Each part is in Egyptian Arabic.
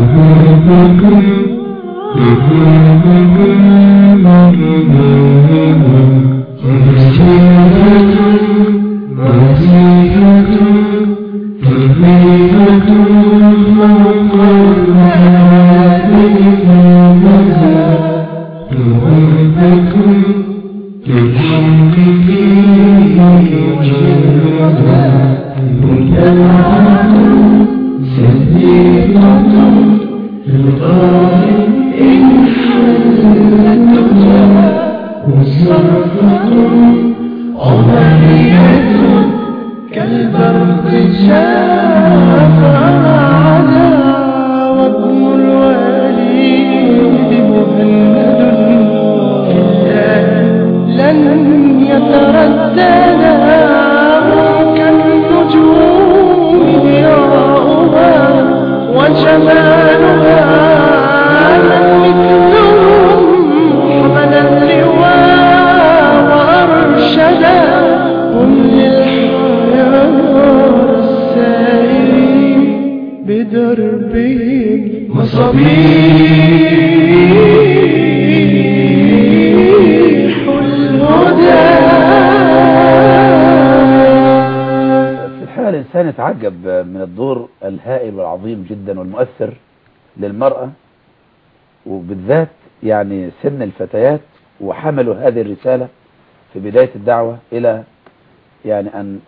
نتعجب من الدور الهائل والعظيم جدا والمؤثر للمرأة وبالذات يعني سن الفتيات وحملوا هذه الرسالة في بداية الدعوة إلى يعني أن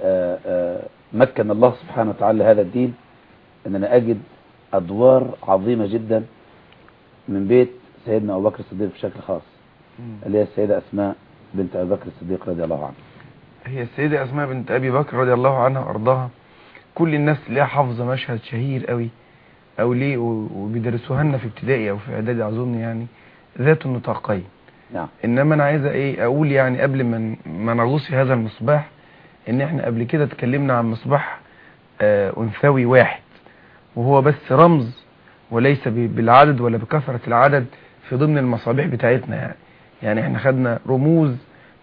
مكن الله سبحانه وتعالى هذا الدين أننا أجد أدوار عظيمة جدا من بيت سيدنا أبو بكر الصديق بشكل خاص اللي هي السيدة أسماء بنت أبي بكر الصديق رضي الله عنها هي السيدة أسماء بنت أبي بكر رضي الله عنها وأرضاها كل الناس ليها حافظة مشهد شهير قوي او ليه وبيدرسوها لنا في ابتدائي او في اعدادي اظن يعني ذات النطاقين نعم انما انا عايز ايه اقول يعني قبل ما ما نغوص في هذا المصباح ان احنا قبل كده اتكلمنا عن مصباح آه انثوي واحد وهو بس رمز وليس بالعدد ولا بكثرة العدد في ضمن المصابيح بتاعتنا يعني يعني احنا خدنا رموز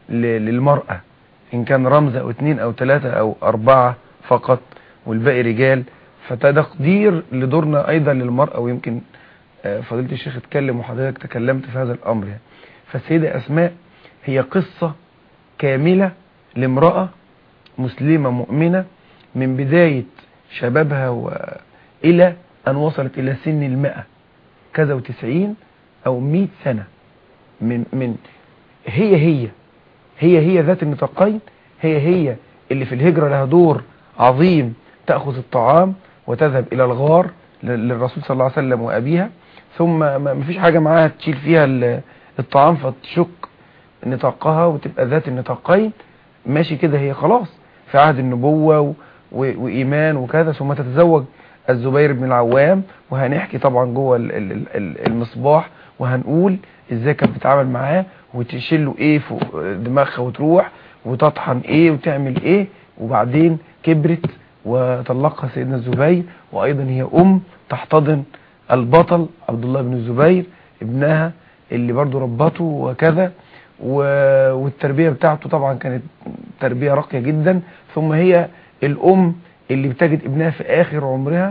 للمرأة ان كان رمز او اتنين او تلاتة او اربعة فقط والباقي رجال فتقدير لدورنا ايضا للمرأة ويمكن فضيلة الشيخ اتكلم وحضرتك تكلمت في هذا الامر يعني فالسيدة اسماء هي قصة كاملة لامرأة مسلمة مؤمنة من بداية شبابها وإلى أن وصلت إلى سن المئة كذا وتسعين أو مئة سنة من, من هي هي هي هي ذات النطاقين هي هي اللي في الهجرة لها دور عظيم تأخذ الطعام وتذهب إلى الغار للرسول صلى الله عليه وسلم وأبيها ثم ما فيش حاجة معاها تشيل فيها الطعام فتشك نطاقها وتبقى ذات النطاقين ماشي كده هي خلاص في عهد النبوة وإيمان وكذا ثم تتزوج الزبير بن العوام وهنحكي طبعا جوه المصباح وهنقول ازاي كانت بتتعامل معاه وتشيل له ايه فوق دماغها وتروح وتطحن ايه وتعمل ايه وبعدين كبرت وطلقها سيدنا الزبير وايضا هي ام تحتضن البطل عبد الله بن الزبير ابنها اللي برضو ربته وكذا والتربية بتاعته طبعا كانت تربية راقية جدا ثم هي الام اللي بتجد ابنها في اخر عمرها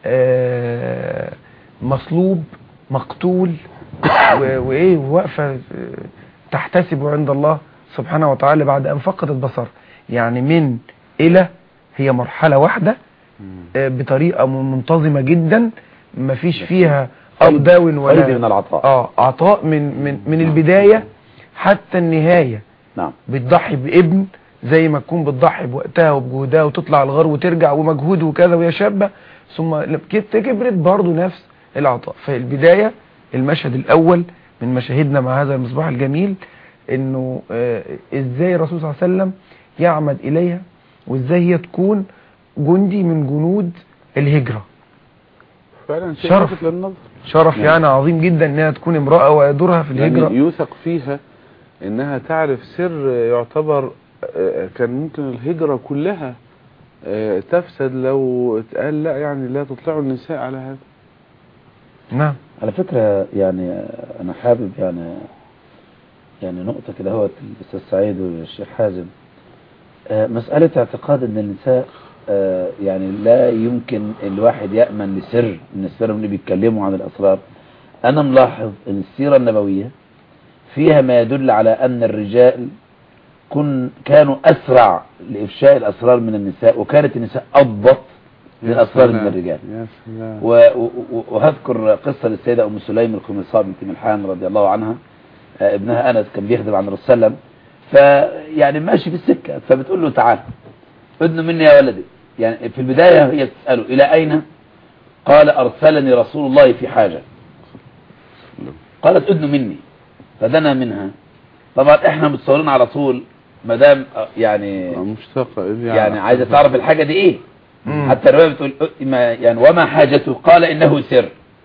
مصلوب مقتول وايه واقفه تحتسب عند الله سبحانه وتعالى بعد ان فقدت بصر يعني من الى هي مرحلة واحدة بطريقة منتظمة جدا ما فيش فيها اب داون ولا من العطاء اه عطاء من من من البداية حتى النهاية نعم بتضحي بابن زي ما تكون بتضحي بوقتها وبجهدها وتطلع الغار وترجع ومجهود وكذا وهي شابة ثم كبرت برضه نفس العطاء فالبداية المشهد الاول من مشاهدنا مع هذا المصباح الجميل انه آه ازاي الرسول صلى الله عليه وسلم يعمد اليها وازاي هي تكون جندي من جنود الهجرة فعلا شيء شرف. لافت للنظر شرف يعني, يعني عظيم جدا انها تكون امرأة ودورها في الهجرة يعني يوثق فيها انها تعرف سر يعتبر آه، كان ممكن الهجرة كلها آه، تفسد لو اتقال لا يعني لا تطلعوا النساء على هذا نعم على فكرة يعني أنا حابب يعني يعني نقطة كده هو الأستاذ سعيد والشيخ حازم آه، مسألة اعتقاد أن النساء آه، يعني لا يمكن الواحد يأمن لسر من السر اللي بيتكلموا عن الأسرار أنا ملاحظ أن السيرة النبوية فيها ما يدل على أن الرجال كن كانوا أسرع لإفشاء الأسرار من النساء وكانت النساء أضبط يا للأسرار سلام، من الرجال يا سلام و- و- وهذكر قصة للسيدة أم سليم القميصاء بنت ملحان رضي الله عنها آه، ابنها أنس كان بيخدم عن الرسول صلى الله عليه وسلم فيعني ماشي في السكة فبتقول له تعال ادن مني يا ولدي يعني في البداية هي تسأله إلى أين قال أرسلني رسول الله في حاجة قالت ادن مني فدنا منها طبعا احنا متصورين على طول مدام آه، يعني مشتاقة إيه يعني عايزة تعرف الحاجة دي ايه مم. حتى الرواية بتقول أ- ما يعني وما حاجته قال إنه سر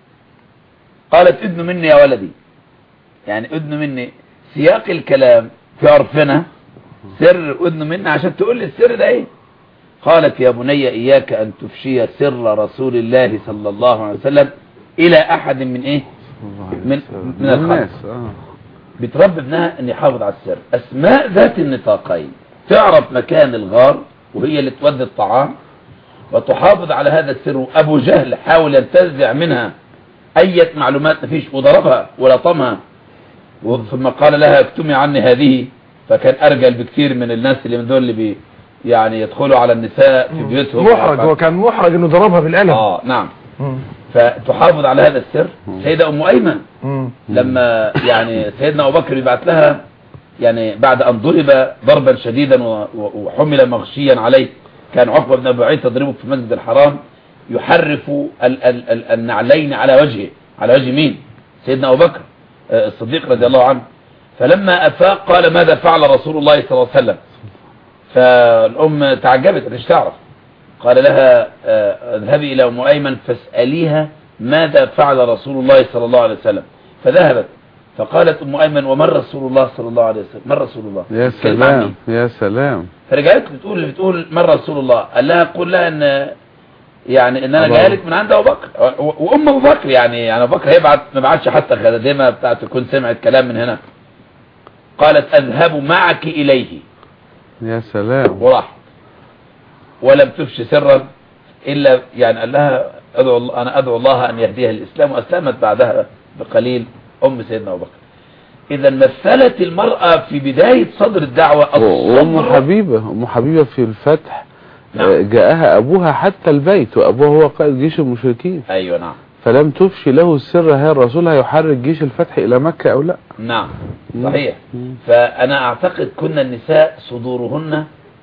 قالت ادن مني يا ولدي يعني ادن مني سياق الكلام في عرفنا سر ادن مني عشان تقول لي السر ده ايه قالت يا بني إياك أن تفشي سر رسول الله صلى الله عليه وسلم إلى أحد من إيه من- من الخلق. الناس اه بتربي ابنها ان يحافظ على السر اسماء ذات النطاقين تعرف مكان الغار وهي اللي تودي الطعام وتحافظ على هذا السر وابو جهل حاول ينتزع منها اية معلومات مفيش وضربها ولطمها و- ثم قال لها اكتمي عني هذه فكان ارجل بكثير من الناس اللي من دول اللي بي يعني يدخلوا على النساء في بيوتهم محرج هو كان محرج انه ضربها بالقلم اه نعم مم. فتحافظ على هذا السر سيدة ام ايمن مم. لما يعني سيدنا أبو بكر يبعت لها يعني بعد أن ضرب ضربا شديدا و- و- وحمل مغشيا عليه كان عقبة بن أبي عيط تضربه في المسجد الحرام يحرف ال ال ال النعلين على وجهه على وجه مين سيدنا أبو بكر آه، الصديق رضي الله عنه فلما أفاق قال ماذا فعل رسول الله صلى الله عليه وسلم فالأم تعجبت مش تعرف قال لها آه، اذهبي إلى أم أيمن فاسأليها ماذا فعل رسول الله صلى الله عليه وسلم فذهبت فقالت أم أيمن ومن رسول الله صلى الله عليه وسلم من رسول الله يا كلمة عن مين؟ سلام يا سلام فرجعت بتقول بتقول من رسول الله قال لها قول لها ان يعني ان انا الله. جاي لك من عند ابو بكر و- وام ابو بكر يعني يعني ابو بكر هيبعت ما بعتش حتى خادمه بتاعته تكون سمعت كلام من هنا قالت اذهب معك اليه يا سلام وراح ولم تفش سرا الا يعني قال لها ادعو الله انا ادعو الله ان يهديها الاسلام واسلمت بعدها بقليل ام سيدنا ابو بكر اذا مثلت المراه في بدايه صدر الدعوه وام الصبر حبيبة ام حبيبة في الفتح نعم. آه، جاءها ابوها حتى البيت وابوها هو قائد جيش المشركين ايوه نعم فلم تفشي له السر هل الرسول هيحرك جيش الفتح الى مكة او لا نعم مم. صحيح مم. فأنا أعتقد كنا النساء صدورهن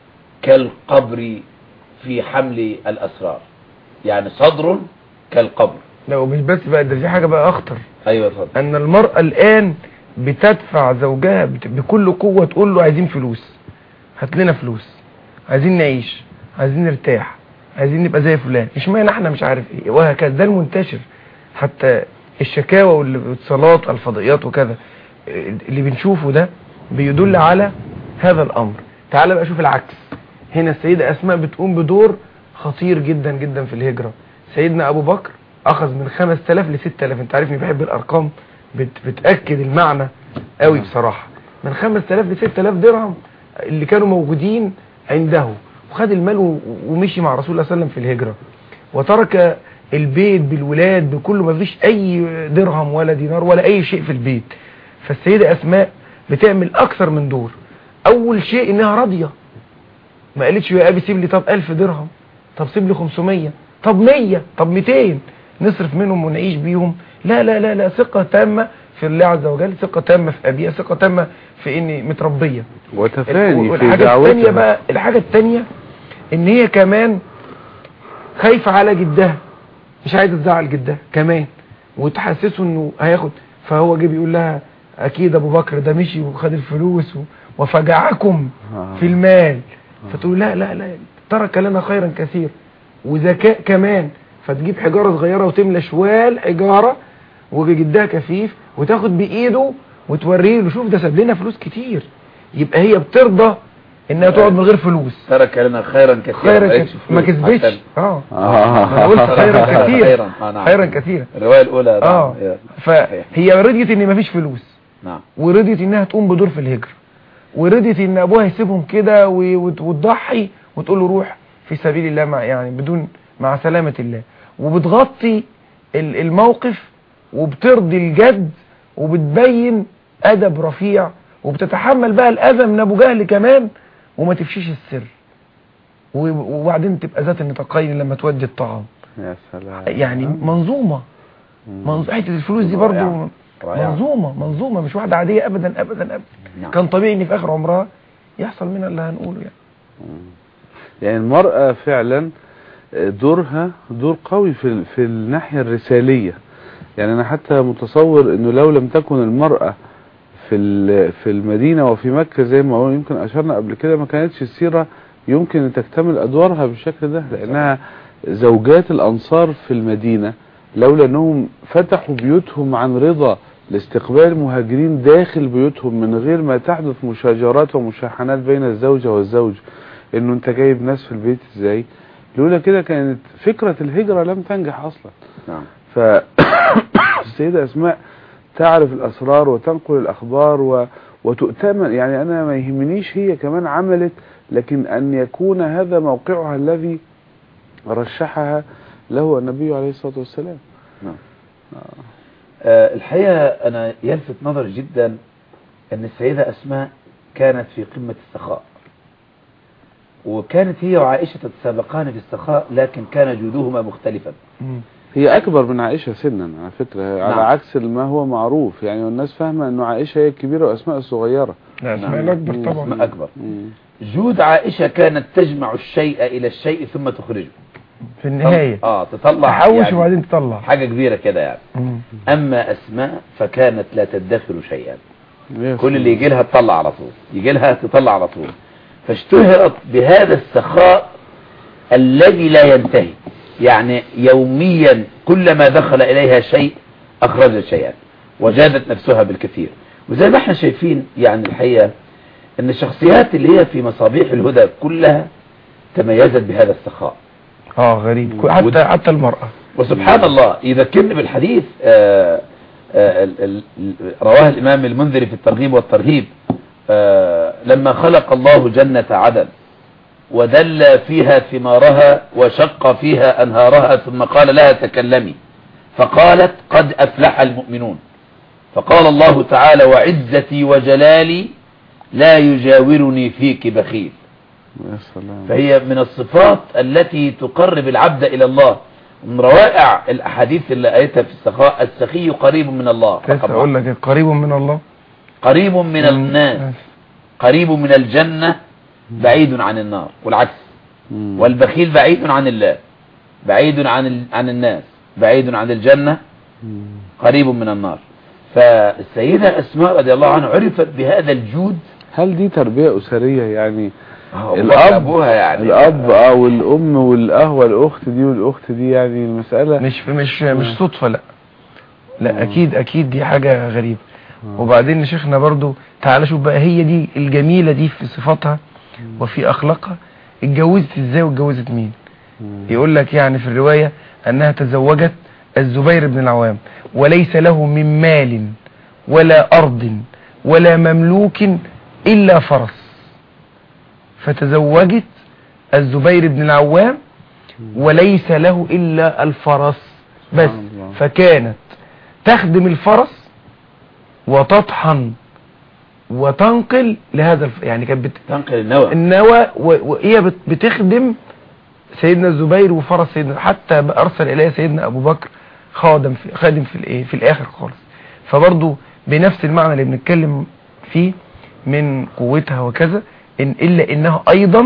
كالقبر في حمل الأسرار يعني صدر كالقبر لا ومش بس بقى ده في حاجة بقى اخطر أيوة اتفضل ان المرأة الان بتدفع زوجها بت- بكل قوة تقول له عايزين فلوس هات لنا فلوس عايزين نعيش عايزين نرتاح عايزين نبقى زي فلان مش معنى احنا مش عارف ايه وهكذا ده المنتشر حتى الشكاوى والاتصالات على الفضائيات وكذا اللي بنشوفه ده بيدل على هذا الامر تعال بقى شوف العكس هنا السيدة اسماء بتقوم بدور خطير جدا جدا في الهجرة سيدنا ابو بكر اخذ من 5000 ل 6000 انت عارفني بحب الارقام بت بتاكد المعنى قوي بصراحة من 5000 ل 6000 درهم اللي كانوا موجودين عنده وخد المال و- ومشي مع رسول الله صلى الله عليه وسلم في الهجرة وترك البيت بالولاد بكله ما فيش اي درهم ولا دينار ولا اي شيء في البيت فالسيدة اسماء بتعمل اكثر من دور اول شيء انها راضية ما قالتش يا ابي سيب لي طب 1000 درهم طب سيب لي 500 طب 100 طب 200 نصرف منهم ونعيش بيهم لا لا لا لا ثقة تامة في الله عز وجل ثقة تامة في ابيها ثقة تامة في اني متربية وتفاني في والحاجة الثانية دعوتها بقى الحاجة الثانية ان هي كمان خايفة على جدها مش عايزة تزعل جدها كمان وتحسسه انه هياخد فهو جه بيقول لها اكيد ابو بكر ده مشي وخد الفلوس و- وفجعكم آه. في المال فتقول لا لا لا ترك لنا خيرا كثير وذكاء كمان فتجيب حجارة صغيرة وتملى شوال حجارة وجدها كفيف وتاخد بايده وتوريه له شوف ده ساب لنا فلوس كتير يبقى هي بترضى انها تقعد من غير فلوس ترك لنا خيرا كثيرا خيرا ما قالتش كتير ما فلوس كسبتش حتى اه آه. انا قلت خيرا كتير خيرا آه نعم خيرا كتير الرواية الأولى نعم. اه أيوة. فهي رضيت ان مفيش فلوس نعم ورضيت انها تقوم بدور في الهجرة ورضيت ان ابوها يسيبهم كده و- وت- وتضحي وتقول له روح في سبيل الله مع يعني بدون مع سلامة الله وبتغطي ال- الموقف وبترضي الجد وبتبين أدب رفيع وبتتحمل بقى الأذى من أبو جهل كمان وما تفشيش السر و- وبعدين تبقى ذات النطاقين لما تودي الطعام يا سلام يعني منظومة مم. منظومة حتة الفلوس دي رائعة. برضو رائعة. منظومة منظومة مش واحدة عادية أبدا أبدا أبدا نعم. كان طبيعي إن في آخر عمرها يحصل منها اللي هنقوله يعني يعني المرأة فعلا دورها دور قوي في ال- في الناحية الرسالية يعني أنا حتى متصور إنه لو لم تكن المرأة في ال- في المدينة وفي مكة زي ما هو يمكن أشرنا قبل كده ما كانتش السيرة يمكن أن تكتمل أدوارها بالشكل ده لأنها زوجات الأنصار في المدينة لولا أنهم فتحوا بيوتهم عن رضا لاستقبال المهاجرين داخل بيوتهم من غير ما تحدث مشاجرات ومشاحنات بين الزوجة والزوج انه انت جايب ناس في البيت ازاي لولا كده كانت فكرة الهجرة لم تنجح اصلا نعم فالسيدة اسماء تعرف الاسرار وتنقل الاخبار و... وتؤتمن يعني انا ما يهمنيش هي كمان عملت لكن ان يكون هذا موقعها الذي رشحها له النبي عليه الصلاة والسلام نعم آه، الحقيقة أنا يلفت نظري جدا أن السيدة أسماء كانت في قمة السخاء وكانت هي وعائشة تتسابقان في السخاء لكن كان جودهما مختلفا هي اكبر من عائشة سنا على فكرة على نعم. عكس ما هو معروف يعني والناس فاهمة انه عائشة هي الكبيرة واسماء الصغيرة لا نعم. اسماء الأكبر مم. طبعا أسماء أكبر مم. جود عائشة كانت تجمع الشيء إلى الشيء ثم تخرجه في النهاية آه تطلع تحوش يعني وبعدين تطلع حاجة كبيرة كده يعني مم. أما أسماء فكانت لا تدخر شيئا يا كل اللي سلام. يجي لها تطلع على طول يجي لها تطلع على طول فاشتهرت بهذا السخاء الذي لا ينتهي يعني يوميا كلما دخل إليها شيء أخرجت شيئا وجادت نفسها بالكثير وزي ما احنا شايفين يعني الحقيقة ان الشخصيات اللي هي في مصابيح الهدى كلها تميزت بهذا السخاء اه غريب كو- حتى حتى المرأة وسبحان الله يذكرني بالحديث آه، آه، ال- ال- ال- رواه الإمام المنذري في الترغيب والترهيب آه، لما خلق الله جنة عدن ودل فيها ثمارها وشق فيها أنهارها ثم قال لها تكلمي فقالت قد أفلح المؤمنون فقال الله تعالى وعزتي وجلالي لا يجاورني فيك بخيل يا سلام فهي من الصفات التي تقرب العبد إلى الله من روائع الأحاديث اللي قريتها في السخاء السخي قريب من الله لسه رقم اقول واحد. لك قريب من الله قريب من الناس قريب من الجنة بعيد عن النار والعكس مم. والبخيل بعيد عن الله بعيد عن ال... عن الناس بعيد عن الجنة مم. قريب من النار فالسيدة أسماء رضي الله عنها عرفت بهذا الجود هل دي تربية أسرية يعني آه، الأب أبوها يعني الأب اه والأم والأه والأخت دي والأخت دي يعني المسألة مش مش مش آه. صدفة لا آه. لا اكيد اكيد دي حاجة غريبة آه. وبعدين يا شيخنا برضو تعالى شوف بقى هي دي الجميلة دي في صفاتها وفي اخلاقها اتجوزت ازاي واتجوزت مين مم. يقول لك يعني في الرواية انها تزوجت الزبير بن العوام وليس له من مال ولا ارض ولا مملوك الا فرس فتزوجت الزبير بن العوام وليس له الا الفرس بس سبحان الله. فكانت تخدم الفرس وتطحن وتنقل لهذا الف... يعني كانت بت... تنقل النوى النوى و- وهي بت- بتخدم سيدنا الزبير وفرس سيدنا حتى ارسل اليها سيدنا ابو بكر خادم في خادم في الايه في الاخر خالص فبرضه بنفس المعنى اللي بنتكلم فيه من قوتها وكذا إن الا انها ايضا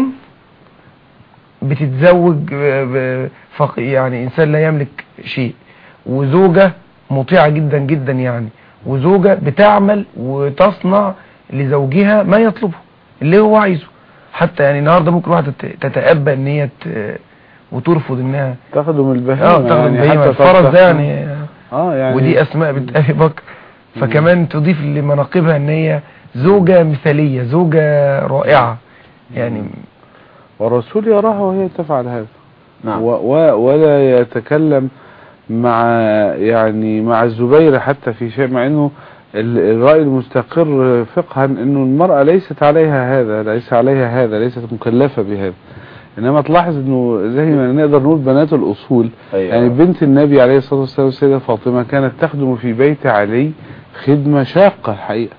بتتزوج ب- ب- فق- يعني انسان لا يملك شيء وزوجة مطيعة جدا جدا يعني وزوجة بتعمل وتصنع لزوجها ما يطلبه اللي هو عايزه حتى يعني النهارده ممكن واحدة ت- تتأبى ان هي ت- وترفض انها تخدم البهيمة اه تاخد يعني بهيمة حتى الفرس تفتح- ده يعني اه يعني ودي اسماء بنت ابي بكر فكمان تضيف لمناقبها ان هي زوجة مثالية زوجة رائعة يعني والرسول يراها وهي تفعل هذا نعم و و ولا يتكلم مع يعني مع الزبير حتى في شيء مع انه ال- الرأي المستقر فقها انه المرأة ليست عليها هذا ليس عليها هذا ليست مكلفة بهذا انما تلاحظ انه زي ما نقدر نقول بنات الاصول أيوة. يعني بنت النبي عليه الصلاة والسلام السيدة فاطمة كانت تخدم في بيت علي خدمة شاقة الحقيقة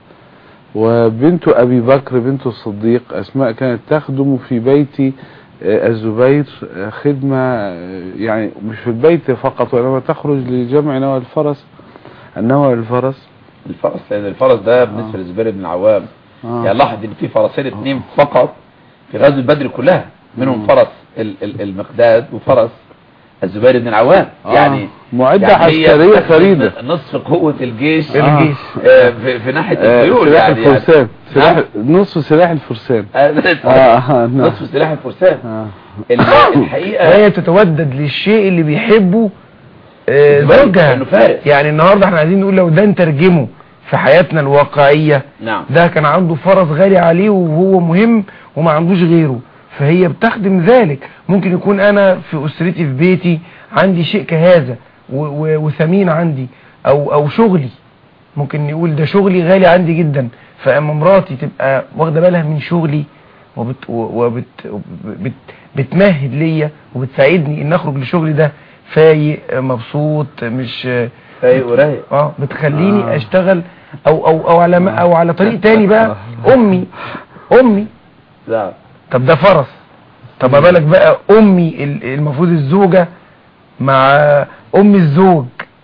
وبنت ابي بكر بنت الصديق اسماء كانت تخدم في بيت آه، الزبير آه، خدمة آه، يعني مش في البيت فقط وانما تخرج لجمع نوى الفرس النوى الفرس الفرس لان الفرس ده بالنسبه للزبير بن العوام آه. يعني لاحظ ان في فرسين اثنين فقط في غزوه بدر كلها منهم فرس ال- ال- المقداد وفرس الزبير بن العوام آه. يعني معدة يعني هي عسكرية تستخدم فريدة نصف قوة الجيش آه. الجيش. آه، في, في ناحية آه، الخيول سلاح يعني الفرسان سلاح نعم. نصف سلاح الفرسان يعني آه، آه، نعم. نصف سلاح الفرسان آه. ال- الحقيقة هي تتودد للشيء اللي بيحبه آه، الزواج، زوجها إنه فارس. يعني النهارده احنا عايزين نقول لو ده نترجمه في حياتنا الواقعية نعم ده كان عنده فرس غالي عليه وهو مهم وما عندوش غيره فهي بتخدم ذلك ممكن يكون انا في اسرتي في بيتي عندي شيء كهذا و- و- وثمين عندي او او شغلي ممكن نقول ده شغلي غالي عندي جدا فاما مراتي تبقى واخده بالها من شغلي وبت وبت بت بتمهد ليا وبتساعدني ان اخرج لشغلي ده فايق مبسوط مش فايق ورايق اه بتخليني آه. اشتغل او او او على او على طريق تاني بقى امي امي لا طب ده فرس طب ما بالك بقى امي ال- المفروض الزوجة مع ام الزوج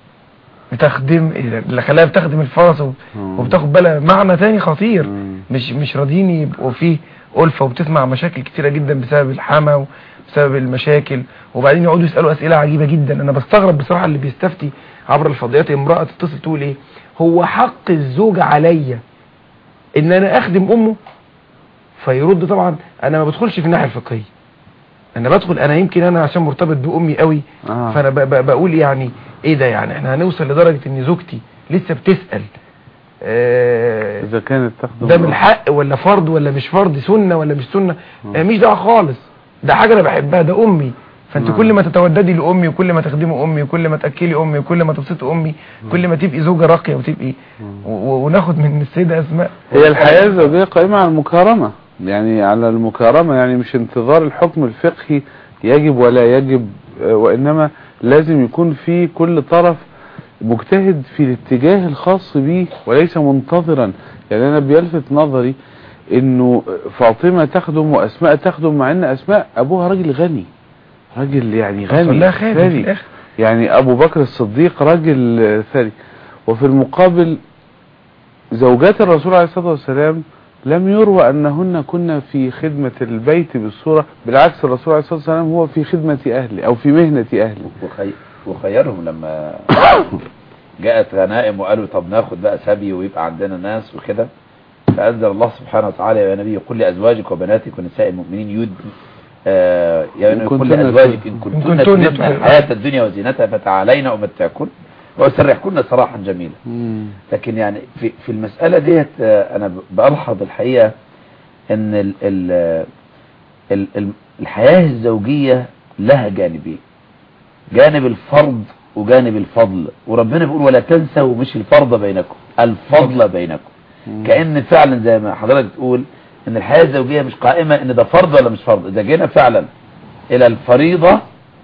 بتخدم اللي خلاها بتخدم الفرس وب- مم. وبتاخد بالها معنى تاني خطير مم. مش مش راضيين يبقوا فيه ألفة وبتسمع مشاكل كتيرة جدا بسبب الحما وبسبب المشاكل وبعدين يقعدوا يسألوا أسئلة عجيبة جدا أنا بستغرب بصراحة اللي بيستفتي عبر الفضيات امرأة تتصل تقول إيه هو حق الزوج عليا إن أنا أخدم أمه فيرد طبعا أنا ما بدخلش في الناحية الفقهية أنا بدخل أنا يمكن أنا عشان مرتبط بأمي قوي آه. فأنا ب- ب- بقول يعني إيه ده يعني إحنا هنوصل لدرجة إن زوجتي لسه بتسأل آه اذا كانت تخدم ده من الحق ولا فرض ولا مش فرض سنة ولا مش سنة آه، مش دعوه خالص ده حاجة انا بحبها ده امي فانت نعم. كل ما تتوددي لامي وكل ما تخدمي امي وكل ما تاكلي امي وكل ما تبسطي امي كل ما تبقي زوجة راقية وتبقي و- و- وناخد من السيدة اسماء هي الحياة الزوجية قائمة على المكارمة يعني على المكارمة يعني مش انتظار الحكم الفقهي يجب ولا يجب آه، وإنما لازم يكون في كل طرف مجتهد في الاتجاه الخاص به وليس منتظرا يعني أنا بيلفت نظري إنه فاطمة تخدم وأسماء تخدم مع إن أسماء أبوها راجل غني راجل يعني غني لا خادم في ثري. الاخر يعني ابو بكر الصديق راجل آه، ثري وفي المقابل زوجات الرسول عليه الصلاة والسلام لم يروى انهن كنا في خدمة البيت بالصورة بالعكس الرسول عليه الصلاة والسلام هو في خدمة اهله او في مهنة اهله وخي... وخيرهم لما جاءت غنائم وقالوا طب ناخد بقى سبي ويبقى عندنا ناس وكده فأنزل الله سبحانه وتعالى يا نبي قل لأزواجك وبناتك ونساء المؤمنين يد آه يا إن نبي قل كنتن لأزواجك إن إن كنتن كنتن تردن تحبن- الحياة الدنيا وزينتها فتعالين أمتعكن وأسرحكن سراحا جميلا لكن يعني في في المسألة ديت آه، أنا ب- بلحظ الحقيقة إن ال ال ال ال الحياة الزوجية لها جانبين جانب الفرض وجانب الفضل وربنا بيقول ولا تنسوا مش الفرض بينكم الفضل بينكم كأن فعلا زي ما حضرتك تقول ان الحياة الزوجية مش قائمة ان ده فرض ولا مش فرض اذا جينا فعلا الى الفريضة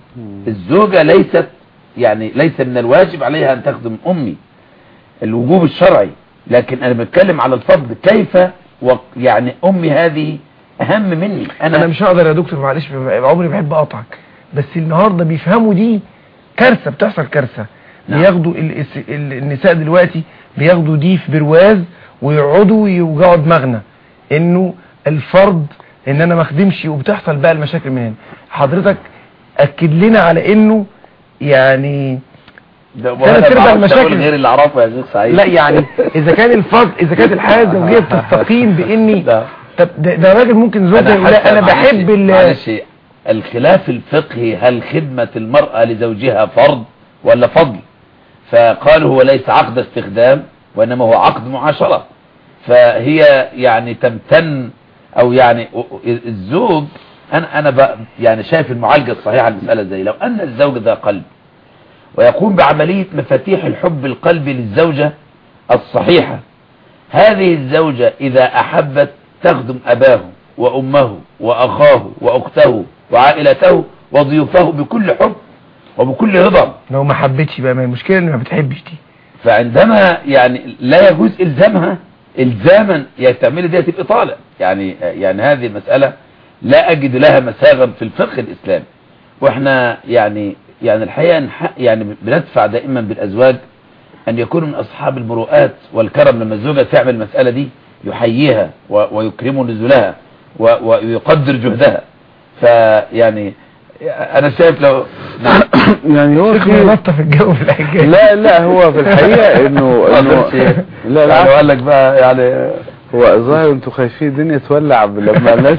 الزوجة ليست يعني ليس من الواجب عليها ان تخدم امي الوجوب الشرعي لكن انا بتكلم على الفرض كيف و يعني امي هذه اهم مني انا انا مش هقدر يا دكتور معلش عمري بحب اقطعك بس النهارده بيفهموا دي كارثه بتحصل كارثه نعم. بياخدوا ال- الس- ال- النساء دلوقتي بياخدوا دي في برواز ويقعدوا يوجعوا دماغنا انه الفرض ان انا ما اخدمش وبتحصل بقى المشاكل من هنا حضرتك اكد لنا على انه يعني ده ثلاث وأنا ارباع بعرفش المشاكل- أقول غير اللي اعرفه يا شيخ سعيد لا يعني اذا كان الفرض اذا كانت الحياه الزوجيه بتستقيم باني لا. طب ده, ده راجل ممكن زوجة يقول لا حتى انا معلش- بحب ال- معلش الخلاف الفقهي هل خدمة المرأة لزوجها فرض ولا فضل فقالوا هو ليس عقد استخدام وإنما هو عقد معاشرة فهي يعني تمتن أو يعني الزوج أنا أنا ب- يعني شايف المعالجة الصحيحة المسألة زي لو أن الزوج ذا قلب ويقوم بعملية مفاتيح الحب القلبي للزوجة الصحيحة هذه الزوجة إذا أحبت تخدم أباه وأمه وأخاه وأخته وعائلته وضيوفه بكل حب وبكل رضا لو ما حبيتش بقى ما المشكلة ان ما بتحبش دي فعندما يعني لا يجوز الزامها الزاما يعمل دي تبقى طالع يعني يعني هذه المسألة لا اجد لها مساغا في الفقه الاسلامي واحنا يعني يعني الحقيقة نح- يعني بندفع دائما بالازواج ان يكونوا من اصحاب المروءات والكرم لما الزوجة تعمل المسألة دي يحييها و- ويكرم نزلها و- ويقدر جهدها فيعني انا شايف لو نعم يعني هو شيخنا في نطف الجو في الحكاية لا لا هو في الحقيقة انه ما انه قدرش إيه. لا يعني لا قال لك بقى يعني هو ظاهر انتوا خايفين الدنيا تولع لما الناس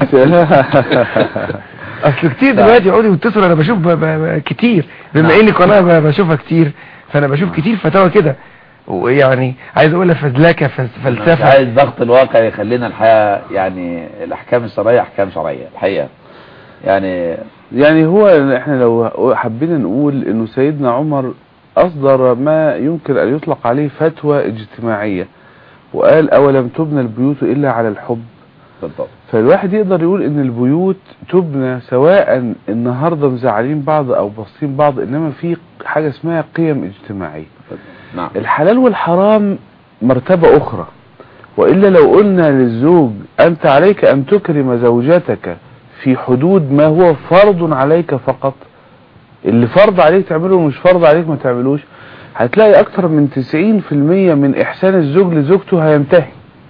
اصل كتير دلوقتي يقعدوا يتصلوا انا بشوف ب... ب... ب... كتير بما نعم. اني قناه ب... بشوفها كتير فانا بشوف كتير فتاوى كده ويعني عايز اقولها فزلكه فز... مش فلسفه عايز ضغط الواقع يخلينا الحياة يعني الاحكام الشرعية احكام شرعية الحقيقة يعني يعني هو احنا لو حبينا نقول انه سيدنا عمر اصدر ما يمكن ان يطلق عليه فتوى اجتماعية وقال اولم تبنى البيوت الا على الحب بالضبط فالواحد يقدر يقول ان البيوت تبنى سواء النهاردة مزعلين بعض او باصين بعض انما في حاجة اسمها قيم اجتماعية نعم الحلال والحرام مرتبة اخرى وإلا لو قلنا للزوج أنت عليك أن تكرم زوجتك في حدود ما هو فرض عليك فقط اللي فرض عليك تعمله ومش فرض عليك ما تعملوش هتلاقي أكتر من 90% من إحسان الزوج لزوجته هينتهي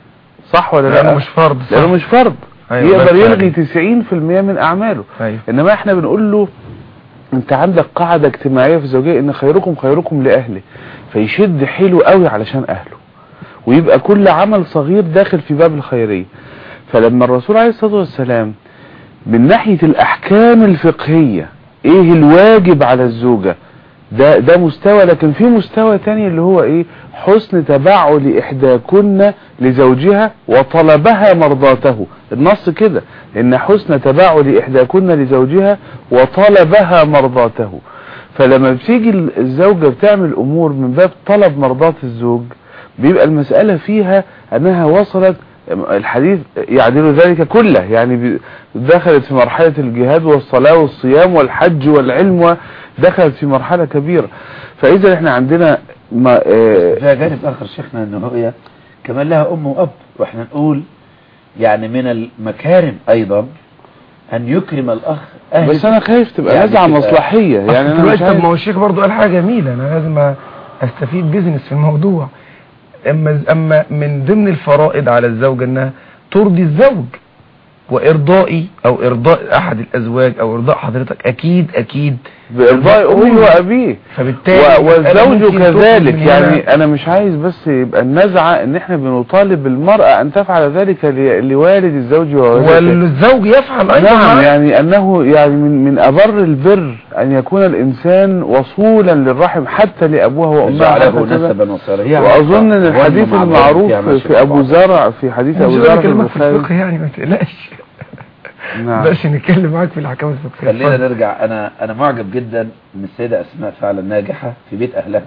صح ولا لانه لا؟ مش فرض صح لأنه مش فرض أيوة، يقدر بس يلغي 90% من أعماله ايوه انما احنا بنقول له انت عندك قاعدة اجتماعية في الزوجية ان خيركم خيركم لأهله فيشد حيله قوي علشان أهله ويبقى كل عمل صغير داخل في باب الخيرية فلما الرسول عليه الصلاة والسلام من ناحية الأحكام الفقهية ايه الواجب على الزوجة ده ده مستوى لكن في مستوى تاني اللي هو ايه حسن تبعل احداكن لزوجها وطلبها مرضاته النص كده ان حسن تبعل احداكن لزوجها وطلبها مرضاته فلما بتيجي الزوجة بتعمل امور من باب طلب مرضات الزوج بيبقى المسألة فيها انها وصلت الحديث يعدل ذلك كله يعني بي- دخلت في مرحلة الجهاد والصلاة والصيام والحج والعلم ودخلت في مرحلة كبيرة فإذا احنا عندنا ما آه، فيها جانب اخر شيخنا انه هي كمان لها ام واب واحنا نقول يعني من المكارم ايضا ان يكرم الاخ اهل بس انا خايف تبقى يعني نزعة تبقى- مصلحية يعني يعني انا مش دلوقتي طب عايز ما هو الشيخ برضه قال حاجه جميله انا لازم استفيد بيزنس في الموضوع اما اما من ضمن الفرائض على الزوجه انها ترضي الزوج وارضائي او ارضاء احد الازواج او ارضاء حضرتك اكيد اكيد بإرضاء أمه وأبيه فبالتالي و- المسألة والزوج ممكن تخرج كذلك من يعني هنا- انا مش عايز بس يبقى النزعة ان احنا بنطالب المرأة ان تفعل ذلك ل- لوالد الزوج ووالدته والزوج يفعل ايضا نعم معاه. يعني انه يعني من من ابر البر ان يكون الانسان وصولا للرحم حتى لابوها وامها جعله حتى كذا. نسبا وصيرا واظن ان الحديث مع بعض المعروف فيها ماشي في مع ابو بعض. زرع في حديث مش ابو قادر زرع في اكلمك في البخاري الفقه يعني ما تقلقش نعم بس نتكلم معاك في الاحكام الفقهيه خلينا اتفضل. نرجع انا انا معجب جدا من السيدة اسماء فعلا ناجحة في بيت اهلها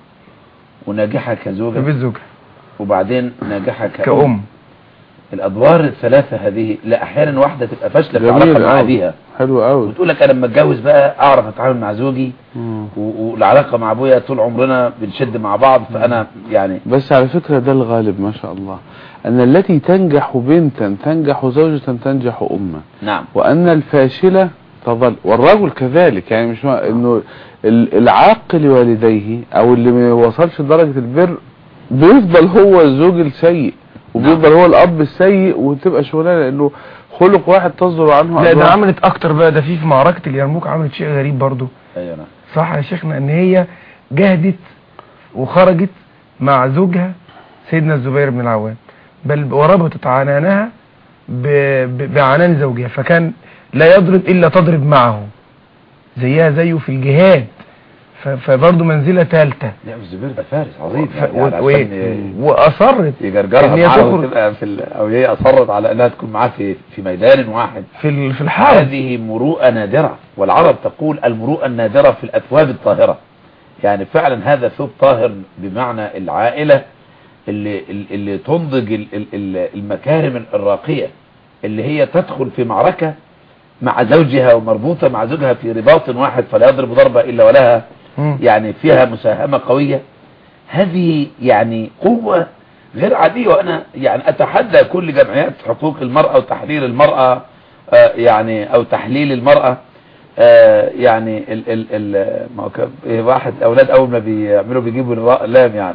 وناجحة في كزوجة بيت زوجها وبعدين ناجحة كأم, كأم الادوار الثلاثة هذه لا احيانا واحدة تبقى فاشلة في جميل علاقة مع أوي. ابيها حلو قوي وتقول لك انا لما اتجوز بقى اعرف اتعامل مع زوجي و- والعلاقة مع ابويا طول عمرنا بنشد مع بعض فانا يعني بس على فكرة ده الغالب ما شاء الله ان التي تنجح بنتا تنجح زوجة تنجح اما نعم وان الفاشلة تظل والرجل كذلك يعني مش ما انه ال- العاق لوالديه او اللي ما وصلش لدرجة البر بيفضل هو الزوج السيء وبيفضل هو الاب السيء وتبقى شغلانه لانه خلق واحد تصدر عنه لا ده أضرار. عملت اكتر بقى ده في في معركة اليرموك عملت شيء غريب برضو ايوه نعم صح يا شيخنا ان هي جهدت وخرجت مع زوجها سيدنا الزبير بن العوام بل وربطت عنانها ب- ب- بعنان زوجها فكان لا يضرب الا تضرب معه زيها زيه في الجهاد ف- فبرضه منزلة ثالثة لا الزبير ده فارس عظيم ف- يعني و- عشان وإيه؟ ي- واصرت يجرجرها إن هي معاه تخرج. وتبقى في ال... او هي اصرت على انها تكون معاه في في ميدان واحد في ال- في الحرب هذه مروءة نادرة والعرب تقول المروءة النادرة في الأثواب الطاهرة يعني فعلا هذا ثوب طاهر بمعنى العائلة اللي, اللي تنضج ال- ال- ال- المكارم الراقية اللي هي تدخل في معركة مع زوجها ومربوطة مع زوجها في رباط واحد فلا يضرب ضربة إلا ولها مم. يعني فيها مساهمة قوية هذه يعني قوة غير عادية وأنا يعني أتحدى كل جمعيات حقوق المرأة وتحرير المرأة آه، يعني أو تحليل المرأة آه، يعني ال ال ال ما هو كان- إيه، واحد أولاد أول ما بيعملوا بيجيبوا الراء لام يعني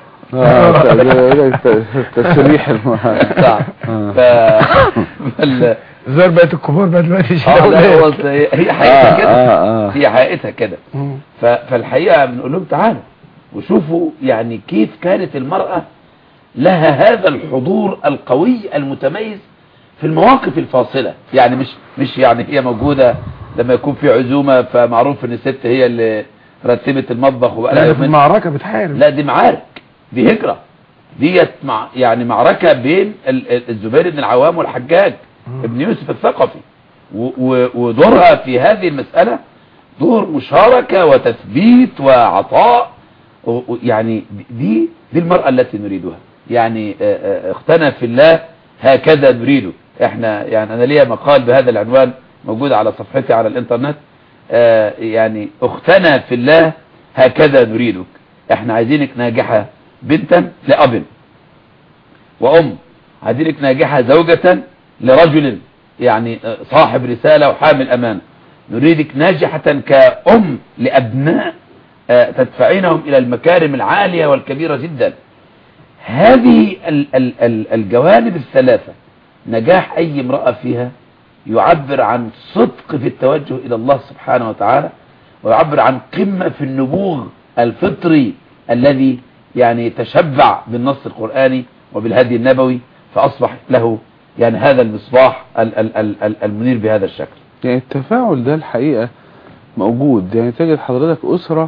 آه، تسريح صح آه. ف فال- زار بقت الكبار بقى دلوقتي آه، لا، هو شباب. أصل هي هي حقيقتها آه، كده آه، آه. هي حقيقتها كده مم. ف- فالحقيقة بنقول لهم تعالوا وشوفوا يعني كيف كانت المرأة لها هذا الحضور القوي المتميز في المواقف الفاصلة يعني مش مش يعني هي موجودة لما يكون في عزومة فمعروف ان الست هي اللي رتبت المطبخ وبقى لها لا، في يومين المعركة بتحارب لا دي معارك دي هجرة ديت مع يعني معركة بين ال- ال- الزبير بن العوام والحجاج ابن يوسف الثقفي و- و- ودورها في هذه المسألة دور مشاركة وتثبيت وعطاء و- و- يعني دي دي المرأة التي نريدها يعني آه، آه، اختنا في الله هكذا نريده احنا يعني انا ليا مقال بهذا العنوان موجود على صفحتي على الانترنت آه، يعني اختنا في الله هكذا نريدك احنا عايزينك ناجحة بنتا لأب وأم عايزينك ناجحة زوجة لرجل يعني آه، صاحب رسالة وحامل أمان نريدك ناجحة كأم لأبناء آه، تدفعينهم إلى المكارم العالية والكبيرة جدا هذه ال ال ال الجوانب الثلاثة نجاح أي امرأة فيها يعبر عن صدق في التوجه إلى الله سبحانه وتعالى ويعبر عن قمة في النبوغ الفطري الذي يعني تشبع بالنص القرآني وبالهدي النبوي فأصبح له يعني هذا المصباح ال ال ال ال المنير بهذا الشكل يعني التفاعل ده الحقيقة موجود يعني تجد حضرتك أسرة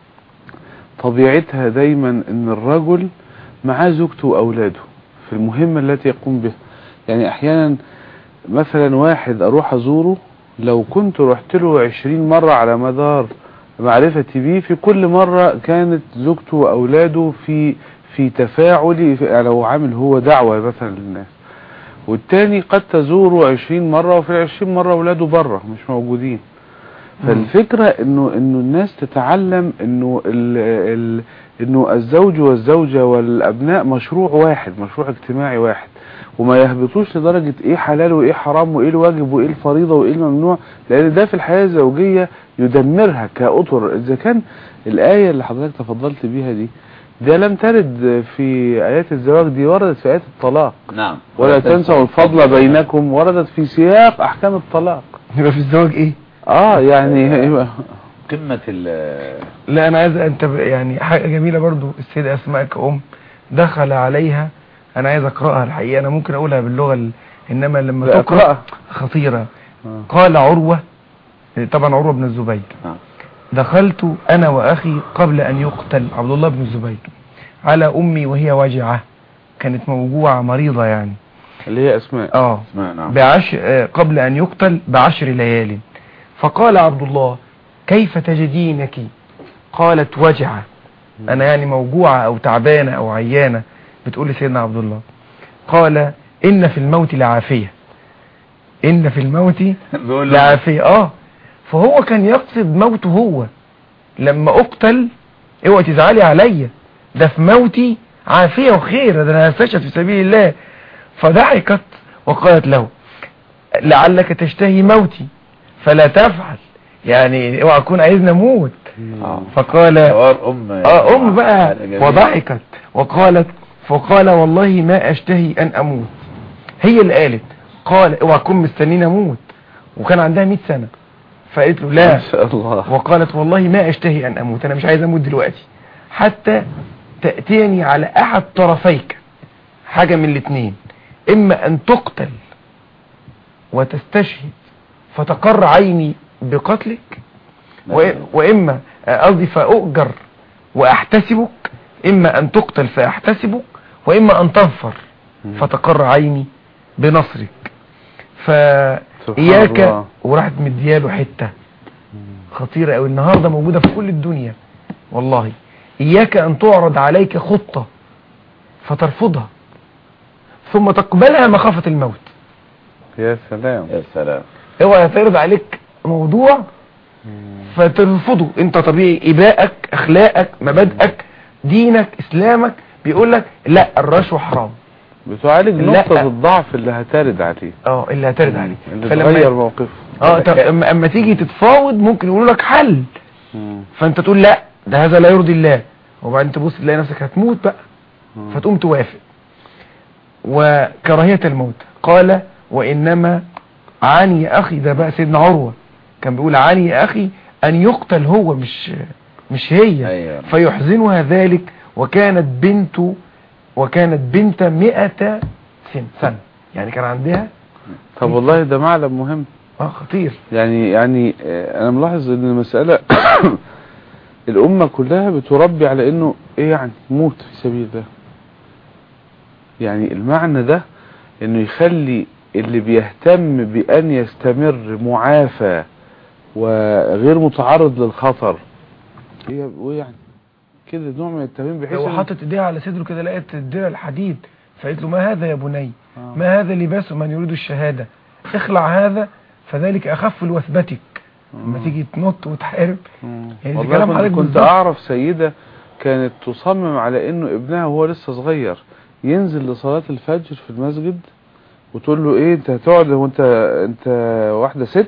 طبيعتها دايما ان الرجل معاه زوجته وأولاده في المهمة التي يقوم بها يعني أحيانا مثلا واحد أروح أزوره لو كنت رحت له عشرين مرة على مدار معرفتي بيه في كل مرة كانت زوجته وأولاده في في تفاعلي في- يعني لو عامل هو دعوة مثلا للناس والتاني قد تزوره عشرين مرة وفي العشرين مرة أولاده بره مش موجودين فالفكرة انه انه الناس تتعلم انه ال ال انه الزوج والزوجة والابناء مشروع واحد مشروع اجتماعي واحد وما يهبطوش لدرجة ايه حلال وايه حرام وايه الواجب وايه الفريضة وايه الممنوع لان ده في الحياة الزوجية يدمرها كأطر اذا كان الآية اللي حضرتك تفضلت بيها دي ده لم ترد في آيات الزواج دي وردت في آيات الطلاق نعم ولا تنسوا الفضل بينكم وردت في سياق احكام الطلاق يبقى في الزواج ايه اه يعني قمة ال لا انا عايز انت يعني حاجه جميله برضو السيده اسماء كأم دخل عليها انا عايز اقراها الحقيقه انا ممكن اقولها باللغه ال... انما لما لا، تقرا اقرأها. خطيره آه. قال عروه طبعا عروه بن الزبير آه. دخلت انا واخي قبل ان يقتل عبد الله بن الزبير على امي وهي واجعه كانت موجوعه مريضه يعني اللي هي اسماء اه اسمع نعم بعش... آه، قبل أن يقتل بعشر ليال فقال عبد الله كيف تجدينك قالت وجعة أنا يعني موجوعة أو تعبانة أو عيانة بتقول لسيدنا عبد الله قال إن في الموت لعافية إن في الموت بيقول له لعافية آه فهو كان يقصد موته هو لما أقتل اوعى تزعلي عليا ده في موتي عافية وخير ده أنا هستشهد في سبيل الله فضحكت وقالت له لعلك تشتهي موتي فلا تفعل يعني اوعى تكون عايزني اموت آه. فقال حوار ام اه ام بقى يعني جميل. وضحكت وقالت فقال والله ما اشتهي ان اموت هي اللي قالت قال اوعى تكون مستنيني اموت وكان عندها 100 سنة فقالت له لا ما شاء الله وقالت والله ما اشتهي ان اموت انا مش عايز اموت دلوقتي حتى تأتيني على احد طرفيك حاجة من الاثنين اما ان تقتل وتستشهد فتقر عيني بقتلك و- واما قصدي فاؤجر واحتسبك اما ان تقتل فاحتسبك واما ان تنفر فتقر عيني بنصرك فاياك الله. وراحت مدياله حته خطيره قوي النهارده موجوده في كل الدنيا والله اياك ان تعرض عليك خطه فترفضها ثم تقبلها مخافه الموت يا سلام يا سلام اوعى تعرض عليك موضوع فترفضه انت طبيعي ابائك اخلاقك مبادئك دينك اسلامك بيقول لك لا الرشوه حرام بتعالج لا. نقطة الضعف اللي هترد عليه اه اللي هترد عليه اللي فلما- تغير موقفه اه طب اما اما تيجي تتفاوض ممكن يقولوا لك حل فانت تقول لا ده هذا لا يرضي الله وبعدين تبص تلاقي نفسك هتموت بقى فتقوم توافق وكراهية الموت قال وإنما عني يا أخي ده بقى سيدنا عروة كان بيقول عني يا أخي أن يقتل هو مش مش هي أيوة. فيحزنها ذلك وكانت بنت وكانت بنت مئة سن سنة يعني كان عندها طب والله ده معلم مهم اه خطير يعني يعني آه، انا ملاحظ ان المسألة الامة كلها بتربي على انه ايه يعني موت في سبيل الله يعني المعنى ده انه يخلي اللي بيهتم بان يستمر معافى وغير متعرض للخطر ايه وإيه يعني كده نوع من التمرين بحيث هو إن- حاطط ايديها على صدره كده لقيت الدرع الحديد فقالت له ما هذا يا بني آه. ما هذا لباس من يريد الشهادة اخلع هذا فذلك اخف لوثبتك لما تيجي تنط وتحارب مم. يعني والله كلام كنت, عليك كنت بالظبط. اعرف سيدة كانت تصمم على انه ابنها وهو لسه صغير ينزل لصلاة الفجر في المسجد وتقول له ايه انت هتقعد هو انت انت واحدة ست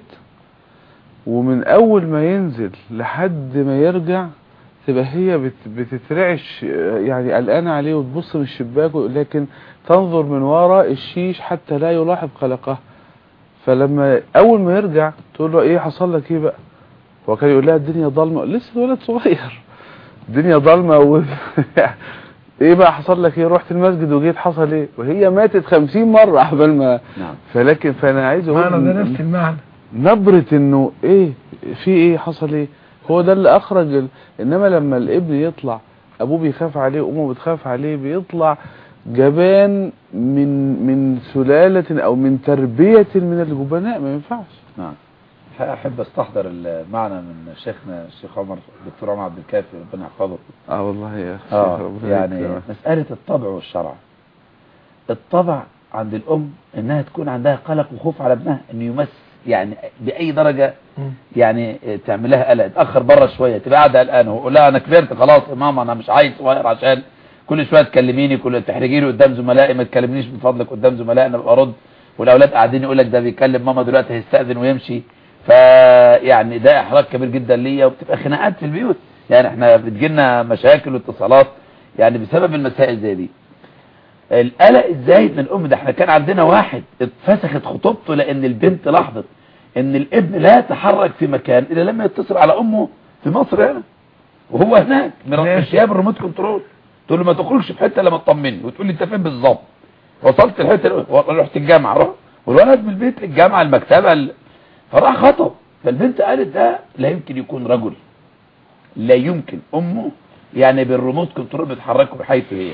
ومن اول ما ينزل لحد ما يرجع تبقى هي بت بتترعش آه، يعني قلقانة عليه وتبص من الشباك لكن تنظر من وراء الشيش حتى لا يلاحظ قلقها فلما اول ما يرجع تقول له ايه حصل لك ايه بقى هو كان يقول لها الدنيا ضلمه لسه الولد صغير الدنيا ضلمه و... ايه بقى حصل لك ايه رحت المسجد وجيت حصل ايه وهي ماتت خمسين مرة قبل ما نعم فلكن فانا عايز اقول معنى ده إن- نفس المعنى نبرة انه ايه في ايه حصل ايه هو ده اللي اخرج ال... انما لما الابن يطلع ابوه بيخاف عليه وامه بتخاف عليه بيطلع جبان من من سلالة او من تربية من الجبناء ما ينفعش نعم أحب أستحضر المعنى من شيخنا الشيخ عمر دكتور عمر عبد الكافي ربنا يحفظه اه والله يا اخي آه ربنا يعني يكرمك. مسألة الطبع والشرع الطبع عند الأم إنها تكون عندها قلق وخوف على ابنها إنه يمس يعني بأي درجة مم. يعني تعمل لها قلق اتأخر بره شوية تبقى قاعدة قلقانة وقول لها أنا كبرت خلاص يا ماما أنا مش عايز صغير عشان كل شوية تكلميني كل تحرجيني قدام زملائي ما تكلمنيش من فضلك قدام زملائي أنا ببقى أرد والأولاد قاعدين يقول لك ده بيكلم ماما دلوقتي هيستأذن ويمشي فيعني ده إحراج كبير جدا ليا وبتبقى خناقات في البيوت يعني احنا بتجيلنا مشاكل واتصالات يعني بسبب المسائل زي دي القلق ازاي من الام ده احنا كان عندنا واحد اتفسخت خطوبته لان البنت لاحظت ان الابن لا يتحرك في مكان الا لما يتصل على امه في مصر هنا وهو هناك ماشي. ماشيه بالريموت كنترول تقول له ما تخرجش في حته لما تطمني وتقول لي انت فين بالظبط وصلت الحته اللي- رحت الجامعه رحت والولد من البيت للجامعه المكتبه ال- فراح خطب فالبنت قالت ده لا يمكن يكون رجل لا يمكن امه يعني بالريموت كنترول بتحركه بحيث هي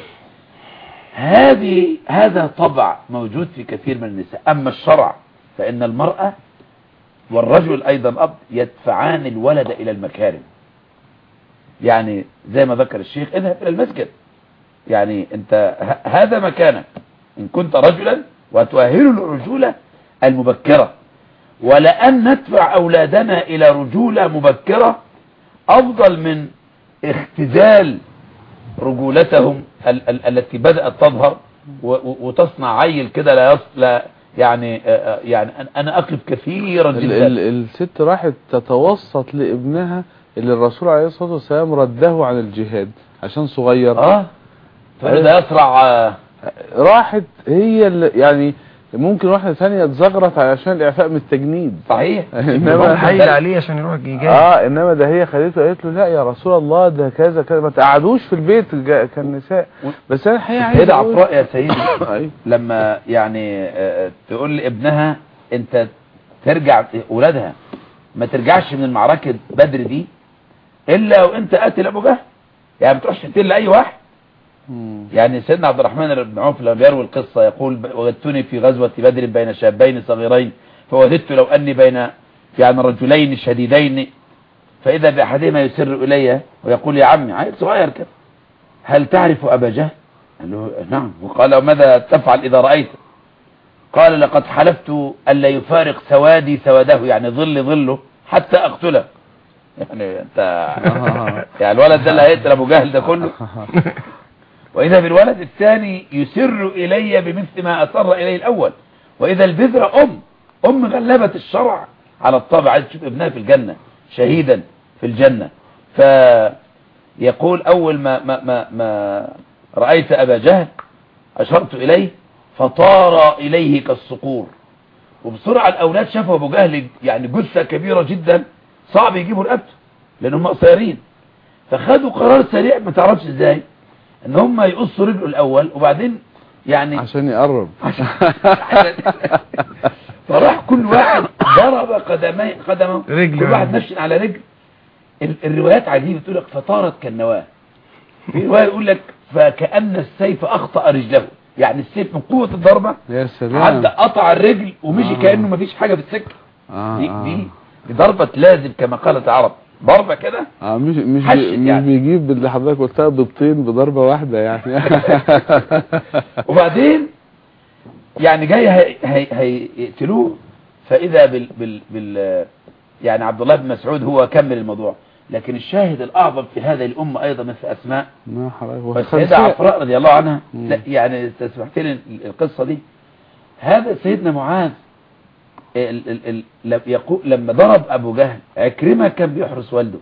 هذه هذا طبع موجود في كثير من النساء أما الشرع فإن المرأة والرجل أيضا أب يدفعان الولد إلى المكارم يعني زي ما ذكر الشيخ اذهب إلى المسجد يعني أنت ه- هذا مكانك إن كنت رجلا وتؤهل الرجولة المبكرة ولأن ندفع أولادنا إلى رجولة مبكرة أفضل من اختزال رجولتهم ال ال التي بدأت تظهر و- و- وتصنع عيل كده لا, يص لا يعني آه، آه، يعني أنا- أنا أقف كثيرا ال جدا ال الست راحت تتوسط لابنها اللي الرسول عليه الصلاة والسلام رده عن الجهاد عشان صغير اه تقول ده يسرع آه، راحت هي اللي يعني ممكن واحدة ثانية تزغرت عشان الإعفاء من التجنيد صحيح إنما حايل عليه عشان يروح يجاهد اه انما ده هي خدته قالت له لا يا رسول الله ده كذا كذا ما تقعدوش في البيت جا- كالنساء بس انا الحقيقه عايز سيدة أقول- عفراء يا سيدي أيوة. لما يعني آه، تقول لابنها انت ترجع ولادها ما ترجعش من المعركة بدر دي الا وانت قاتل ابو جهل يعني ما تروحش تقتل لاي واحد مم. يعني سيدنا عبد الرحمن بن عوف لما بيروي القصة يقول ب- وجدتني في غزوة بدر بين شابين صغيرين فوددت لو أني بين يعني رجلين شديدين فإذا بأحدهما يسر إلي ويقول يا عمي عيل صغير كده هل تعرف أبا جهل قال له نعم وقال ماذا تفعل إذا رأيت قال لقد حلفت ألا يفارق سوادي سواده يعني ظل ظله حتى أقتله يعني انت يعني الولد ده اللي هيقتل ابو جهل ده كله واذا بالولد الثاني يسر الي بمثل ما اسر اليه الاول واذا البذرة ام ام غلبت الشرع على الطبع عايز تشوف ابنها في الجنة شهيدا في الجنة فيقول اول ما, ما, ما, ما رأيت ابا جهل اشرت اليه فطار اليه كالصقور وبسرعة الاولاد شافوا ابو جهل يعني جثة كبيرة جدا صعب يجيبوا رقبته لان هم قصيرين فخدوا قرار سريع ما تعرفش ازاي ان هم يقصوا رجله الاول وبعدين يعني عشان يقرب عشان فراح كل واحد ضرب قدمي قدمه رجل كل واحد يعني. نشن على رجل ال- الروايات عجيبه تقول لك فطارت كالنواه في روايه يقول لك فكأن السيف اخطأ رجله يعني السيف من قوة الضربة يا سلام عدى قطع الرجل ومشي آه. كأنه مفيش حاجة في السكة آه دي, آه. دي, دي ضربة لازم كما قالت العرب ضربة كده آه مش مش حشد بي مش يعني. بيجيب اللي حضرتك قلتها بالطين بضربة واحدة يعني وبعدين يعني جاي هي- هي- هيقتلوه فإذا بال, بال, بال يعني عبد الله بن مسعود هو كمل الموضوع لكن الشاهد الأعظم في هذه الأمة أيضا مثل أسماء ما حضرتك والسيدة والخمسة- عفراء رضي الله عنها مم. لا يعني تسمحت لي القصة دي هذا سيدنا معاذ ال ال ال لم يقو- لما ضرب أبو جهل عكرمة كان بيحرس والده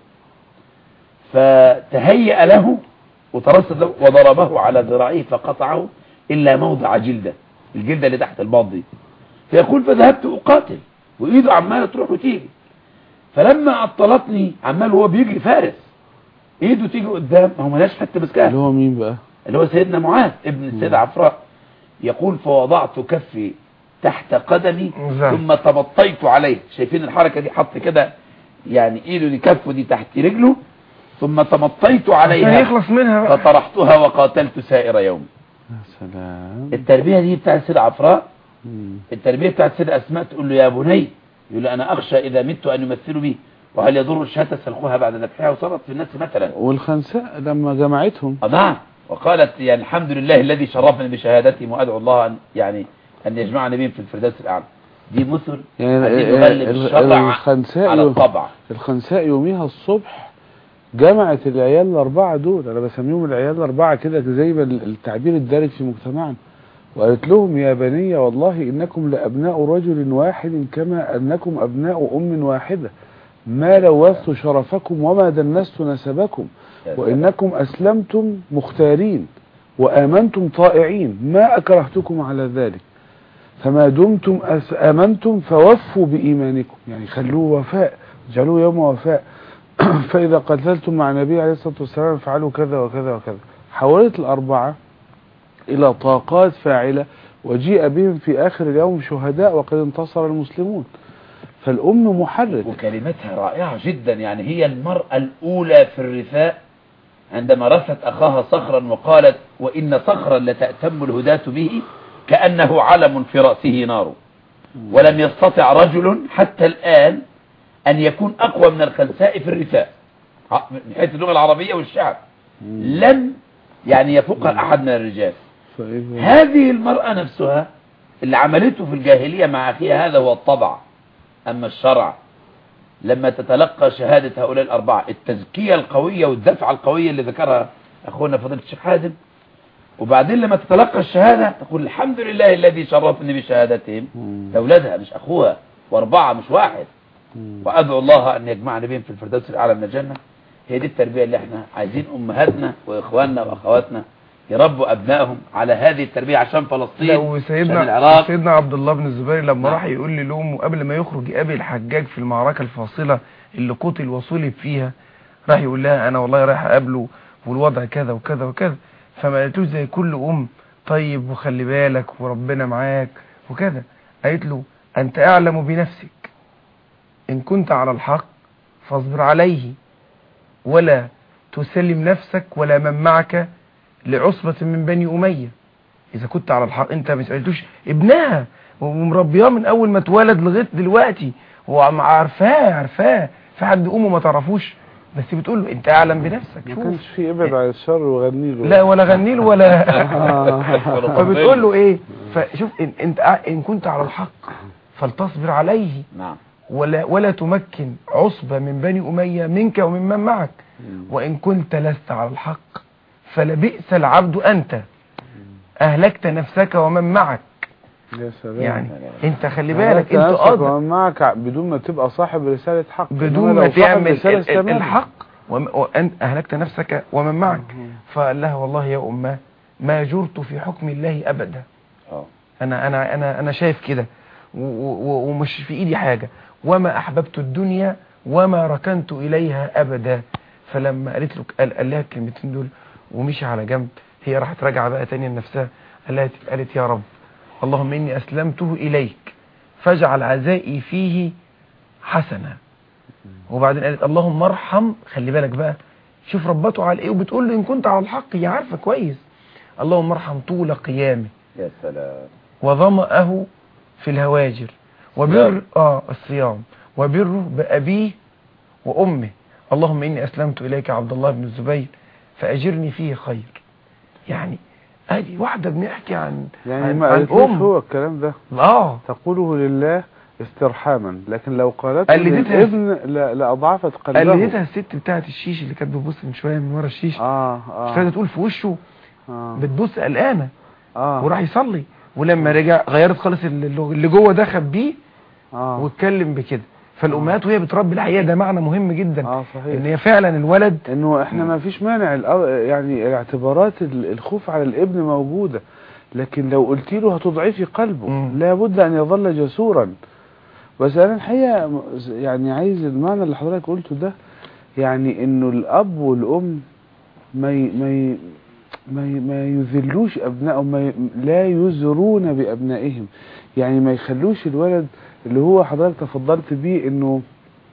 فتهيأ له وترصد له وضربه على ذراعيه فقطعه إلا موضع جلدة الجلدة اللي تحت الباط دي فيقول فذهبت أقاتل وإيده عمالة تروح وتيجي فلما عطلتني عمال هو بيجري فارس ايده تيجي قدام ما هو ملاش حتى مسكها اللي هو مين بقى اللي هو سيدنا معاذ ابن السيدة عفراء يقول فوضعت كفي تحت قدمي نعم. ثم تبطيت عليه شايفين الحركة دي حط كده يعني ايده دي كفه دي تحت رجله ثم تمطيت عشان عليها يخلص منها بقى فطرحتها وقاتلت سائر يوم يا سلام التربية دي بتاع السيدة عفراء مم. التربية بتاعت السيدة أسماء تقول له يا بني يقول له أنا أخشى إذا مت أن يمثلوا بي وهل يضر الشاة سلخوها بعد ذبحها وصارت في الناس مثلا والخنساء لما جمعتهم آه نعم وقالت يعني الحمد لله الذي شرفني بشهادتهم وأدعو الله أن يعني أن يجمعني بهم في الفردوس الأعلى دي مثل يعني أن ال- يغلب ال- الشرع الخنساء على يوم- الطبع الخنساء يوميها الصبح جمعت العيال الأربعة دول أنا بسميهم العيال الأربعة كده زي ما ال- التعبير الدارج في مجتمعنا وقالت لهم يا بني والله إنكم لأبناء رجل واحد كما أنكم أبناء أم واحدة ما لوثت شرفكم وما دنست نسبكم يا سلام. وإنكم أسلمتم مختارين وآمنتم طائعين ما أكرهتكم على ذلك فما دمتم أس- آمنتم فوفوا بإيمانكم يعني خلوه وفاء اجعلوه يوم وفاء فإذا قتلتم مع النبي عليه الصلاة والسلام فعلوا كذا وكذا وكذا حولت الأربعة إلى طاقات فاعلة وجيء بهم في آخر اليوم شهداء وقد انتصر المسلمون فالأم محرك وكلمتها رائعة جدا يعني هي المرأة الأولى في الرثاء عندما رثت أخاها صخرا وقالت وإن صخرا لتأتم الهداة به كأنه علم في رأسه نار ولم يستطع رجل حتى الآن أن يكون أقوى من الخنساء في الرثاء ع- من حيث اللغة العربية والشعب لم يعني يفوقها أحد من الرجال فإذا هذه المرأة نفسها اللي عملته في الجاهلية مع أخيها هذا هو الطبع أما الشرع لما تتلقى شهادة هؤلاء الأربعة التزكية القوية والدفعة القوية اللي ذكرها أخونا فضيلة الشيخ حازم وبعدين لما تتلقى الشهادة تقول الحمد لله الذي شرفني بشهادتهم مم. ده أولادها مش أخوها وأربعة مش واحد مم. وأدعو الله أن يجمعنا بهم في الفردوس الأعلى من الجنة هي دي التربية اللي احنا عايزين أمهاتنا وإخواننا وأخواتنا يربوا أبنائهم على هذه التربية عشان فلسطين لو عشان سيدنا العراق سيدنا عبد الله بن الزبير لما نعم. راح يقول لأمه قبل ما يخرج يقابل الحجاج في المعركة الفاصلة اللي قتل وصلب فيها راح يقول لها أنا والله رايح أقابله والوضع كذا وكذا وكذا فما قالتوش زي كل أم طيب وخلي بالك وربنا معاك وكذا قالت له أنت أعلم بنفسك إن كنت على الحق فاصبر عليه ولا تسلم نفسك ولا من معك لعصبة من بني أمية إذا كنت على الحق أنت ما سألتوش ابنها ومربياه من أول ما اتولد لغاية دلوقتي وعارفاه عارفاه في حد أمه ما تعرفوش بس بتقول له أنت أعلم بنفسك ما شوف كانش في ابعد عن الشر وغني له لا ولا غني له ولا آه. فبتقول له إيه فشوف إن, انت ع- ان كنت على الحق فلتصبر عليه نعم ولا ولا تمكن عصبة من بني أمية منك وممن معك وإن كنت لست على الحق فلبئس العبد أنت أهلكت نفسك ومن معك يا سلام يعني انت خلي يعني بالك أنت انت نفسك قادر ومن معك بدون ما تبقى صاحب رسالة حق بدون إنما ما لو صاحب تعمل رسالة ال- ال- استمر. الحق وم- وأنت أهلكت نفسك ومن معك فقال لها والله يا أمه ما جرت في حكم الله أبدا اه أنا أنا أنا أنا شايف كده و- و- ومش في إيدي حاجة وما أحببت الدنيا وما ركنت إليها أبدا فلما قالت له قال, قال لها الكلمتين دول ومشي على جنب هي راحت راجعة بقى تاني لنفسها قالت, قالت يا رب اللهم إني أسلمته إليك فاجعل عزائي فيه حسنة وبعدين قالت اللهم ارحم خلي بالك بقى شوف ربته على ايه وبتقول له ان كنت على الحق هي عارفه كويس اللهم ارحم طول قيامه يا سلام وظمأه في الهواجر وبر صيام. اه الصيام وبره بأبيه وأمه اللهم إني أسلمت إليك عبد الله بن الزبير فأجرني فيه خير يعني ادي واحدة بنحكي عن يعني عن, ما عن قالتلوش أم هو الكلام ده اه تقوله لله استرحاما لكن لو قالته قلدتها. للابن لا- لأضعفت قلبه قلدتها الست بتاعت الشيش اللي كانت بتبص من شوية من ورا الشيش اه مش اه فايدة تقول في وشه اه, بتبص قلقانة آه. وراح يصلي ولما رجع غيرت خالص اللي اللي جوه ده خبيه آه. واتكلم بكده فالامهات وهي بتربي الحقيقه ده معنى مهم جدا اه صحيح ان هي فعلا الولد انه احنا ما فيش مانع الأ- يعني الاعتبارات ال- الخوف على الابن موجودة لكن لو قلت له هتضعفي قلبه مم. لابد ان يظل جسورا بس انا الحقيقة م- يعني عايز المعنى اللي حضرتك قلته ده يعني انه الاب والام ما ي ما ي ما, ي ما يذلوش ابنائهم ما ي لا يزرون بابنائهم يعني ما يخلوش الولد اللي هو حضرتك تفضلت بيه انه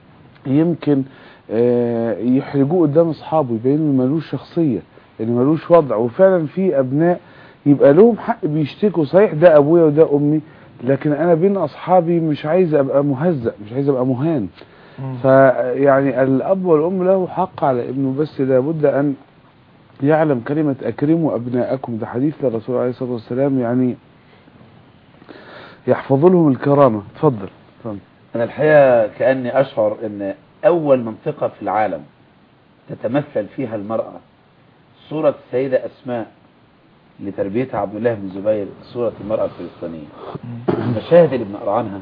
يمكن آه، يحرجوه قدام اصحابه يبينوا انه ملوش شخصيه ان ملوش وضع وفعلا في ابناء يبقى لهم حق بيشتكوا صحيح ده ابويا وده امي لكن انا بين اصحابي مش عايز ابقى مهزأ مش عايز ابقى مهان فيعني الاب والام له حق على ابنه بس لابد ان يعلم كلمة اكرموا ابناءكم ده حديث للرسول عليه الصلاة والسلام يعني يحفظ لهم الكرامة اتفضل اتفضل أنا الحقيقة كأني أشعر أن أول منطقة في العالم تتمثل فيها المرأة صورة السيدة أسماء لتربيتها عبد الله بن الزبير صورة المرأة الفلسطينية المشاهد اللي بنقرأ عنها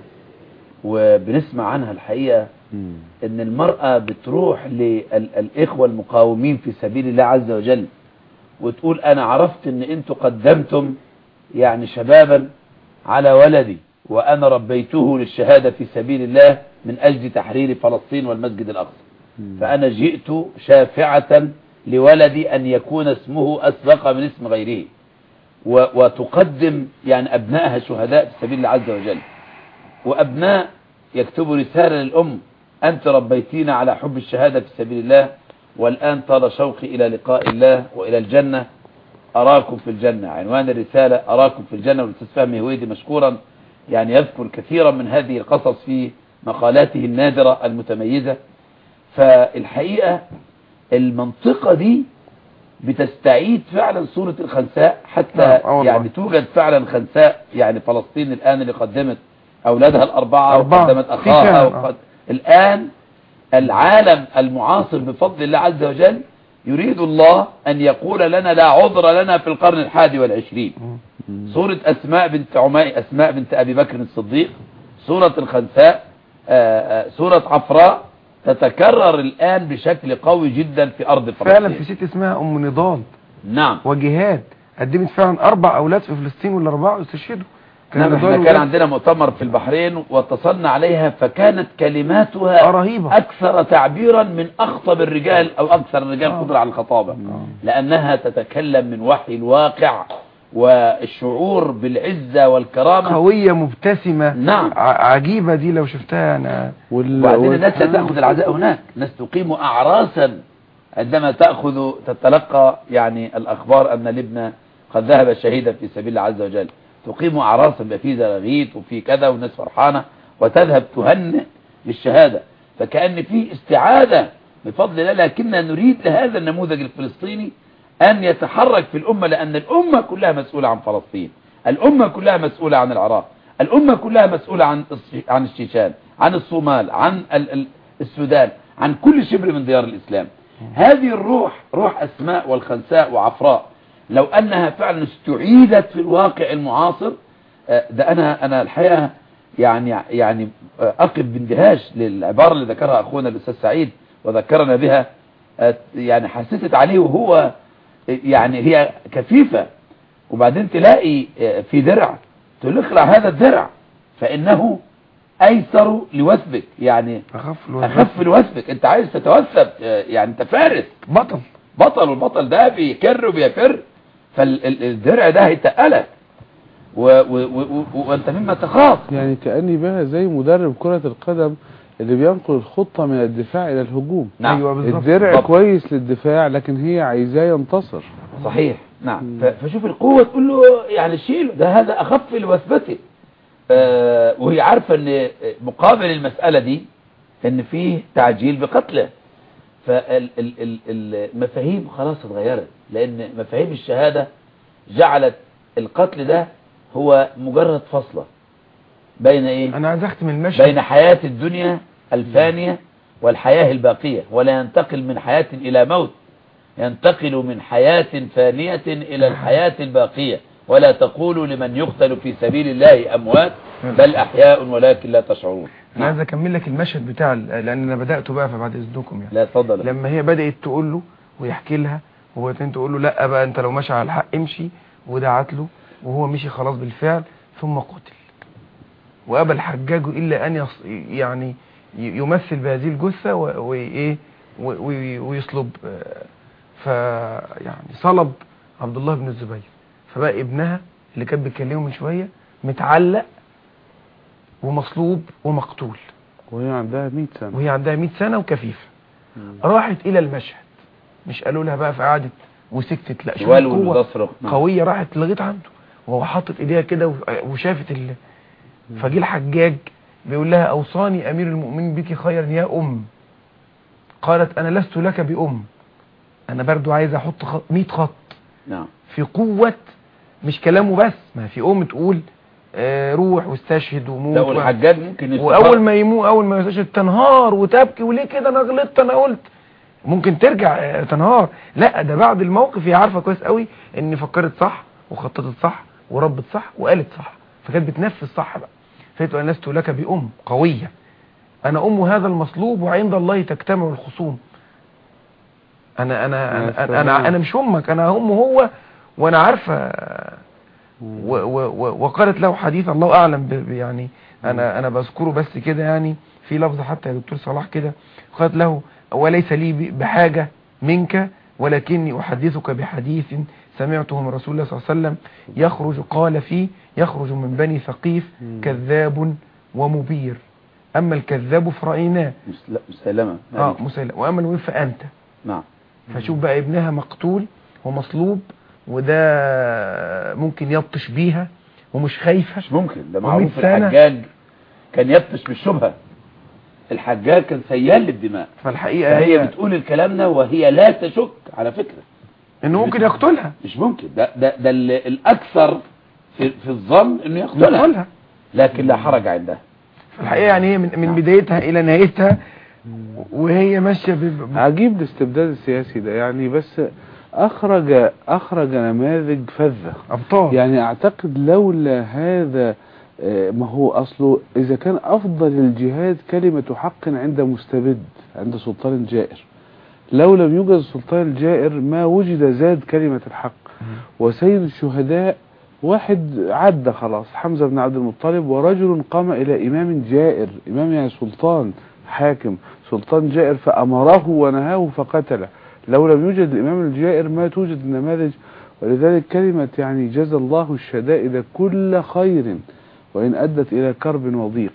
وبنسمع عنها الحقيقة ان المرأة بتروح للإخوة المقاومين في سبيل الله عز وجل وتقول انا عرفت ان انتوا قدمتم يعني شبابا على ولدي وانا ربيته للشهادة في سبيل الله من اجل تحرير فلسطين والمسجد الاقصى فانا جئت شافعة لولدي ان يكون اسمه اسبق من اسم غيره و- وتقدم يعني ابنائها شهداء في سبيل الله عز وجل وأبناء يكتبوا رسالة للأم أنت ربيتينا على حب الشهادة في سبيل الله والآن طال شوقي إلى لقاء الله وإلى الجنة أراكم في الجنة عنوان الرسالة أراكم في الجنة والأستاذ فهمي هويدي مشكورا يعني يذكر كثيرا من هذه القصص في مقالاته النادرة المتميزة فالحقيقة المنطقة دي بتستعيد فعلا صورة الخنساء حتى نعم، آه والله. يعني توجد فعلا خنساء يعني فلسطين الآن اللي قدمت أولادها الأربعة أربعة. وقدمت في أخاها فعلا، وقد... الآن العالم المعاصر بفضل الله عز وجل يريد الله أن يقول لنا لا عذر لنا في القرن الحادي والعشرين صورة أسماء بنت عماء أسماء بنت أبي بكر الصديق صورة الخنساء آه، آه، صورة عفراء تتكرر الآن بشكل قوي جدا في أرض فلسطين فعلا في ست اسمها ام نضال نعم وجهاد قدمت فعلا اربع اولاد في فلسطين والاربعه استشهدوا نعم نضال احنا كان ولاد- عندنا مؤتمر في البحرين واتصلنا عليها فكانت كلماتها آه، رهيبة. أكثر تعبيرا من أخطب الرجال أو أكثر الرجال آه. قدرة على الخطابة لأنها تتكلم من وحي الواقع والشعور بالعزة والكرامة قويه مبتسمه نعم. ع- عجيبه دي لو شفتها انا وال... وبعدين الناس لا وال- تأخذ العزاء هناك الناس تقيم أعراسا عندما تأخذ تتلقى يعني الأخبار أن الابن قد ذهب شهيدا في سبيل الله عز وجل تقيم أعراسا بقى في زراغيت وفي كذا والناس فرحانة وتذهب تهنئ للشهادة فكأن في استعادة بفضل الله لكننا نريد لهذا النموذج الفلسطيني أن يتحرك في الأمة لأن الأمة كلها مسؤولة عن فلسطين الأمة كلها مسؤولة عن العراق الأمة كلها مسؤولة عن الص- عن الشيشان عن الصومال عن ال- ال- السودان عن كل شبر من ديار الإسلام هذه الروح روح أسماء والخنساء وعفراء لو أنها فعلا استعيدت في الواقع المعاصر آه، ده أنا أنا الحقيقة يعني يعني آه، أقف باندهاش للعبارة اللي ذكرها أخونا الأستاذ سعيد وذكرنا بها آه، يعني حسست عليه وهو آه، يعني هي كثيفة وبعدين تلاقي آه، في درع تقول له اخلع هذا الدرع فإنه أيسر لوثبك يعني اخف له أخف لوثبك أنت عايز تتوثب آه، يعني أنت فارس بطل بطل والبطل ده بيكر وبيفر فالدرع ده هيتقلك و- و- و- و- وانت مما تخاف يعني كأني بها زي مدرب كرة القدم اللي بينقل الخطة من الدفاع إلى الهجوم نعم ايوه بالظبط الدرع بالضبط. كويس للدفاع لكن هي عايزاه ينتصر صحيح نعم ف- فشوف القوة تقول له يعني شيله ده هذا أخف لوثبته آه وهي عارفة ان مقابل المسألة دي ان فيه تعجيل بقتله فالمفاهيم خلاص اتغيرت لان مفاهيم الشهادة جعلت القتل ده هو مجرد فصلة بين ايه انا عايز اختم المشهد بين حياة الدنيا الفانية والحياة الباقية ولا ينتقل من حياة إلى موت ينتقل من حياة فانية إلى الحياة الباقية ولا تقولوا لمن يقتل في سبيل الله أموات بل أحياء ولكن لا تشعرون انا عايز اكمل لك المشهد بتاع ال- لان انا بداته بقى فبعد اذنكم يعني لا تفضل لما هي بدات تقول له ويحكي لها وهو تاني تقول له لا بقى انت لو ماشي على الحق امشي ودعت له وهو مشي خلاص بالفعل ثم قتل وابى الحجاج الا ان يص... يعني ي- يمثل بهذه الجثه و- وايه و- و- ويصلب آه، ف يعني صلب عبد الله بن الزبير فبقى ابنها اللي كان بيكلمه من شويه متعلق ومصلوب ومقتول وهي عندها 100 سنة وهي عندها 100 سنه وكفيفه راحت الى المشهد مش قالوا لها بقى فقعدت وسكتت لا شوف والول القوة وتصرخ نعم. قويه راحت لغايه عنده وهو حاطط ايديها كده و- وشافت ال... فجه الحجاج بيقول لها اوصاني امير المؤمنين بك خيرا يا ام قالت انا لست لك بام انا برضو عايز احط خط 100 خط نعم في قوه مش كلامه بس ما في ام تقول آه روح واستشهد وموت لا و- والحجاج ممكن يستفاد. واول ما يمو اول ما يستشهد تنهار وتبكي وليه كده انا غلطت انا قلت ممكن ترجع آه، تنهار لا ده بعد الموقف هي عارفه كويس قوي ان فكرت صح وخططت صح وربت صح وقالت صح فكانت بتنفذ صح بقى فقالت له انا لست لك بام قويه انا ام هذا المصلوب وعند الله تجتمع الخصوم انا انا يا انا انا, سلام. أنا, أنا مش امك انا امه هو وانا عارفه و و و وقالت له حديث الله اعلم ب ب- يعني انا انا بذكره بس كده يعني في لفظ حتى يا دكتور صلاح كده قالت له وليس لي ب- بحاجه منك ولكني احدثك بحديث سمعته من رسول الله صلى الله عليه وسلم يخرج قال فيه يخرج من بني ثقيف مم. كذاب ومبير اما الكذاب فرأيناه مس- لا، مسيلمة اه مسلم واما المبير فانت نعم فشوف بقى ابنها مقتول ومصلوب وده ممكن يبطش بيها ومش خايفة مش ممكن ده ومئة معروف سنة. الحجاج كان يبطش بالشبهة الحجاج كان سيال للدماء فالحقيقة فهي هي بتقول الكلام ده وهي لا تشك على فكرة انه ممكن يقتلها مش ممكن ده ده, ده ال- الأكثر في, في الظن إنه يقتلها يقتلها لكن لا حرج عندها فالحقيقة يعني هي من, من بدايتها الى نهايتها وهي ماشية ب... ب- عجيب الاستبداد السياسي ده يعني بس أخرج أخرج نماذج فذة ابطال يعني أعتقد لولا هذا آه، ما هو أصله إذا كان أفضل الجهاد كلمة حق عند مستبد عند سلطان جائر لو لم يوجد السلطان الجائر ما وجد زاد كلمة الحق وسيد الشهداء واحد عدى خلاص حمزة بن عبد المطلب ورجل قام إلى إمام جائر إمام يعني سلطان حاكم سلطان جائر فأمره ونهاه فقتله لو لم يوجد الإمام الجائر ما توجد النماذج ولذلك كلمة يعني جزى الله الشدائد كل خير وإن أدت إلى كرب وضيق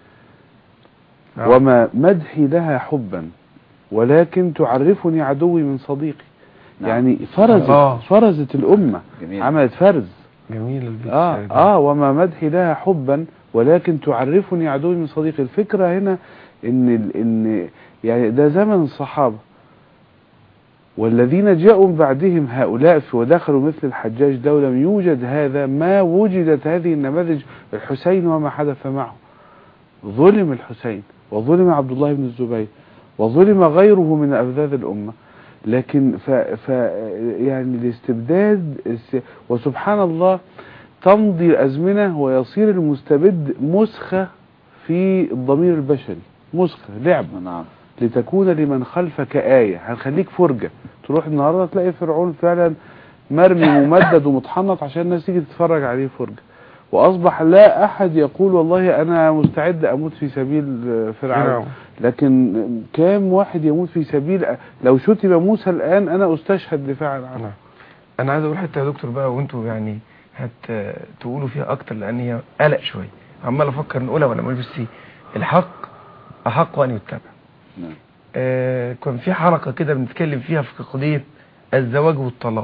آه. وما مدحي لها حبا ولكن تعرفني عدوي من صديقي نعم. يعني فرزت آه. فرزت الأمة جميل عملت فرز جميل البيت آه, الشعري ده. آه وما مدحي لها حبا ولكن تعرفني عدوي من صديقي الفكرة هنا إن ال- إن يعني ده زمن الصحابة والذين جاءوا من بعدهم هؤلاء في ودخلوا مثل الحجاج لو لم يوجد هذا ما وجدت هذه النماذج الحسين وما حدث معه ظلم الحسين وظلم عبد الله بن الزبير وظلم غيره من أفذاذ الأمة لكن ف, ف يعني الاستبداد الس- وسبحان الله تمضي الأزمنة ويصير المستبد مسخة في الضمير البشري مسخة لعبة نعم لتكون لمن خلفك آية هنخليك فرجة تروح النهاردة تلاقي فرعون فعلا مرمي ممدد ومتحنط عشان الناس تيجي تتفرج عليه فرجة وأصبح لا أحد يقول والله أنا مستعد أموت في سبيل فرعون فرعون. لكن كام واحد يموت في سبيل لو شتم موسى الآن أنا أستشهد دفاعا عنه نعم. انا عايز اقول حته يا دكتور بقى وانتوا يعني هت تقولوا فيها اكتر لان هي قلق شويه عمال افكر نقولها ولا ما بس الحق احق ان يتبع نعم آه كان في حلقه كده بنتكلم فيها في قضيه الزواج والطلاق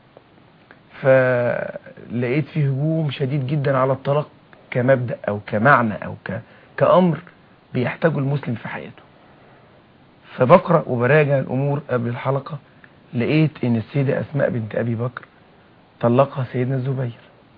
فلقيت فيه هجوم شديد جدا على الطلاق كمبدا او كمعنى او ك... كامر بيحتاجه المسلم في حياته فبقرا وبراجع الامور قبل الحلقه لقيت ان السيدة اسماء بنت ابي بكر طلقها سيدنا الزبير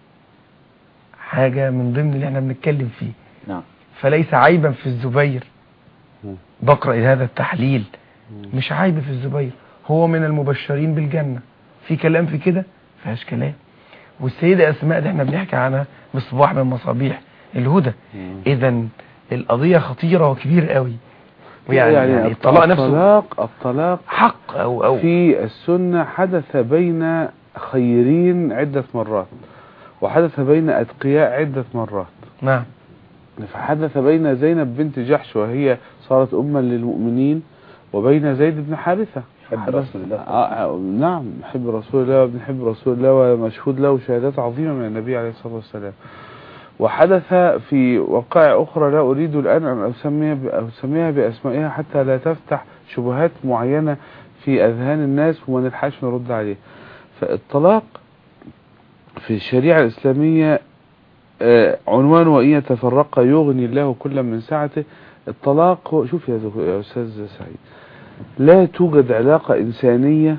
حاجة من ضمن اللي احنا بنتكلم فيه نعم فليس عيبا في الزبير مم. بقرأ هذا التحليل مش عيب في الزبير هو من المبشرين بالجنة في كلام في كده فيهاش كلام والسيدة اسماء دي احنا بنحكي عنها مصباح من مصابيح الهدى اذا القضية خطيرة وكبيرة قوي ويعني يعني, يعني الطلاق نفسه الطلاق الطلاق حق او او في السنة حدث بين خيرين عدة مرات وحدث بين أتقياء عدة مرات نعم فحدث بين زينب بنت جحش وهي صارت أما للمؤمنين وبين زيد بن حارثة حب حدث- رسول الله. آه آه، نعم حب رسول الله وبنحب رسول الله ومشهود له شهادات عظيمة من النبي عليه الصلاة والسلام وحدث في وقائع أخرى لا أريد الآن أن أسميها ب- أسميها بأسمائها حتى لا تفتح شبهات معينة في أذهان الناس وما نلحقش نرد عليه فالطلاق في الشريعة الإسلامية آه، عنوان وإن يتفرق يغني الله كل من سعته الطلاق هو- شوف يا, زك- يا أستاذ سعيد لا توجد علاقة إنسانية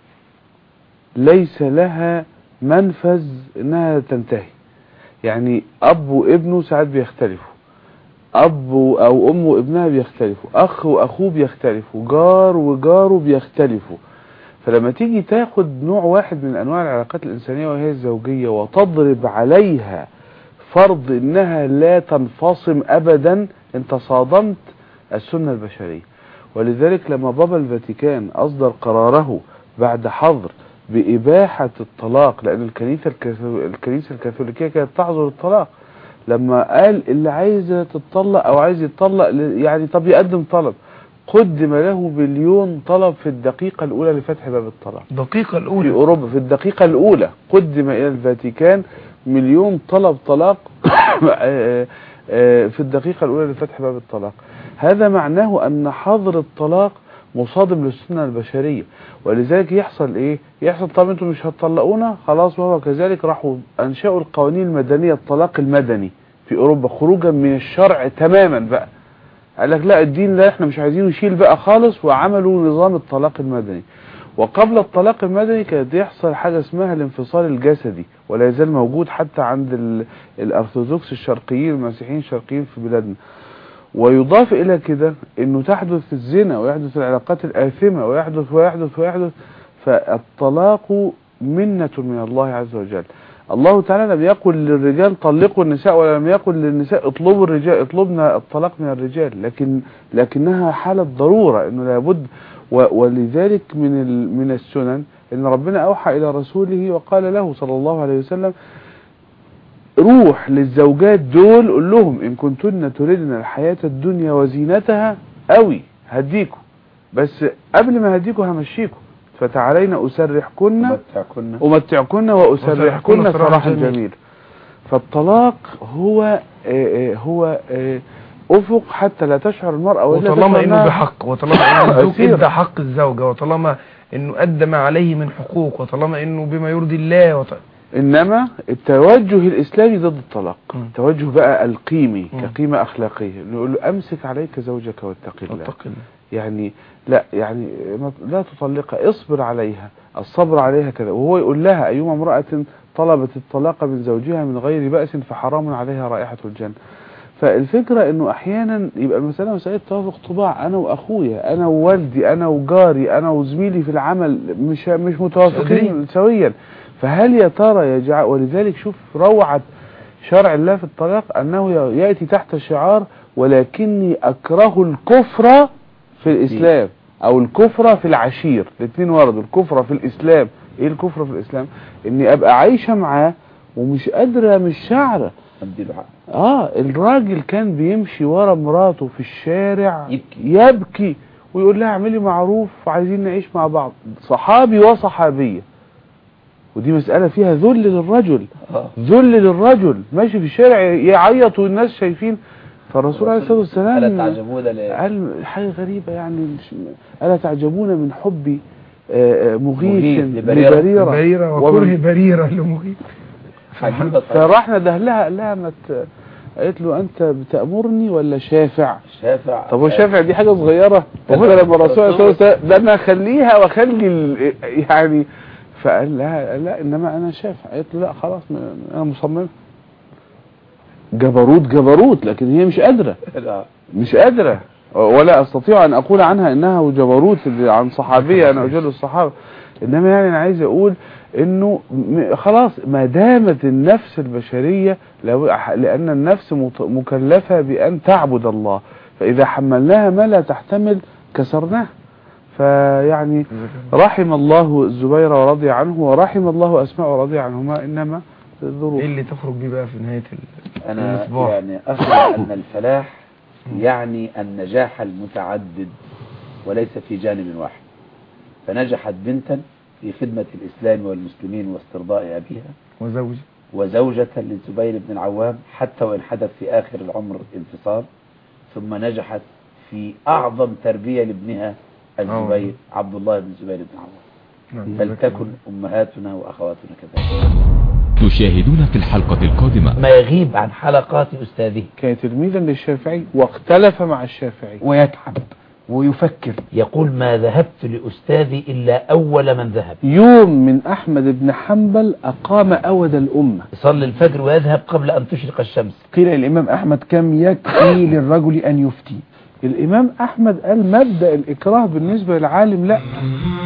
ليس لها منفذ إنها تنتهي يعني أب وابنه ساعات بيختلفوا أب أو أم وابنها بيختلفوا أخ وأخوه بيختلفوا جار وجاره بيختلفوا فلما تيجي تاخد نوع واحد من أنواع العلاقات الإنسانية وهي الزوجية وتضرب عليها فرض إنها لا تنفصم أبدا أنت صادمت السنة البشرية ولذلك لما بابا الفاتيكان أصدر قراره بعد حظر بإباحة الطلاق لأن الكنيسة الكاثو- الكنيسة الكاثوليكية كانت تحظر الطلاق لما قال اللي عايزة تتطلق أو عايز يتطلق ل- يعني طب يقدم طلب قدم له مليون طلب في الدقيقة الأولى لفتح باب الطلاق الدقيقة في الأولى أوروبا في الدقيقة الأولى قدم إلى الفاتيكان مليون طلب طلاق آه، آه، في الدقيقة الأولى لفتح باب الطلاق هذا معناه أن حظر الطلاق مصادم للسنة البشرية ولذلك يحصل إيه يحصل طب أنتم مش هتطلقونا خلاص وهو كذلك راحوا أنشأوا القوانين المدنية الطلاق المدني في أوروبا خروجا من الشرع تماما بقى قال لك لا الدين لا احنا مش عايزينه يشيل بقى خالص وعملوا نظام الطلاق المدني وقبل الطلاق المدني كانت يحصل حاجة اسمها الانفصال الجسدي ولا يزال موجود حتى عند ال- الأرثوذكس الشرقيين المسيحيين الشرقيين في بلادنا ويضاف إلى كده أنه تحدث الزنا ويحدث العلاقات الآثمة ويحدث ويحدث ويحدث فالطلاق منة من الله عز وجل الله تعالى لم يقل للرجال طلقوا النساء ولم يقل للنساء اطلبوا الرجال اطلبنا الطلاق من الرجال لكن لكنها حالة ضرورة انه لابد و- ولذلك من ال- من السنن ان ربنا اوحى الى رسوله وقال له صلى الله عليه وسلم روح للزوجات دول قول لهم ان كنتن تردن الحياة الدنيا وزينتها قوي هديكوا بس قبل ما هديكوا همشيكوا فتعالينا اسرحكن متعكن أمتعكن وأسرحكن وأسرحكن سراحا سراحا جميلا. جميلا فالطلاق هو آه، آه، هو آه، أفق حتى لا تشعر المرأة ولا وطالما تشعر انه إنها- بحق وطالما انه الزوج أسيرة. ادى حق الزوجة وطالما انه ادى ما عليه من حقوق وطالما انه بما يرضي الله وط... إنما التوجه الإسلامي ضد الطلاق مم. التوجه بقى القيمي مم. كقيمة أخلاقية نقول له أمسك عليك زوجك واتق الله اتق الله يعني لا يعني ما- لا تطلقها اصبر عليها الصبر عليها كذا وهو يقول لها أيما امرأة طلبت الطلاق من زوجها من غير بأس فحرام عليها رائحة الجنة فالفكرة انه احيانا يبقى المسألة مسألة توافق طباع انا واخويا انا ووالدي انا وجاري انا وزميلي في العمل مش مش متوافقين قادرين. سويا فهل يا ترى يجعل ولذلك شوف روعة شرع الله في الطلاق انه يأتي تحت شعار ولكني اكره الكفر في الاسلام او الكفر في العشير الاثنين وردوا الكفر في الاسلام ايه الكفر في الاسلام اني ابقى عايشة معاه ومش قادرة مش شعره اديله حق اه الراجل كان بيمشي ورا مراته في الشارع يبكي. يبكي ويقول لها اعملي معروف وعايزين نعيش مع بعض صحابي وصحابية ودي مسألة فيها ذل للرجل اه ذل للرجل ماشي في الشارع يعيط والناس شايفين فالرسول عليه الصلاة والسلام ألا تعجبون ل- قال حاجة غريبة يعني مش ألا تعجبون من حبي آه، آه، مغيث مغيث لبريرة. لبريرة بريرة ومن- وكره بريرة لمغيث عجيبة طيب. فراح ندهلها قال لها ما ت- قالت له انت بتأمرني ولا شافع شافع طب هو شافع دي حاجة صغيرة وهو لما الرسول عليه الصلاة والسلام ده انا اخليها واخلي ال- يعني فقال لها لا انما انا شافع قالت له لا خلاص م- انا مصمم جبروت جبروت لكن هي مش قادرة لا. مش قادرة ولا استطيع ان اقول عنها انها جبروت اللي عن صحابية انا اجل الصحابة انما يعني انا عايز اقول انه م- خلاص ما دامت النفس البشرية لو- لان النفس مت- مكلفة بان تعبد الله فاذا حملناها ما لا تحتمل كسرناه فيعني رحم الله الزبير ورضي عنه ورحم الله اسماء ورضي عنهما انما الظروف ايه اللي تخرج بيه بقى في نهاية ال- أنا المصباح يعني أخبر أن الفلاح يعني النجاح المتعدد وليس في جانب واحد فنجحت بنتا في خدمة الإسلام والمسلمين واسترضاء أبيها وزوجي وزوجة للزبير بن العوام حتى وإن حدث في آخر العمر انفصال ثم نجحت في أعظم تربية لابنها الزبير عبد الله بن الزبير بن العوام نعم، جزاك فلتكن الله. أمهاتنا وأخواتنا كذلك تشاهدون في الحلقة القادمة ما يغيب عن حلقات أستاذه كان تلميذا للشافعي واختلف مع الشافعي ويتعب ويفكر يقول ما ذهبت لأستاذي إلا أول من ذهب يوم من أحمد بن حنبل أقام أود الأمة يصلي الفجر ويذهب قبل أن تشرق الشمس قيل الإمام أحمد كم يكفي للرجل أن يفتي الإمام أحمد قال مبدأ الإكراه بالنسبة للعالم لا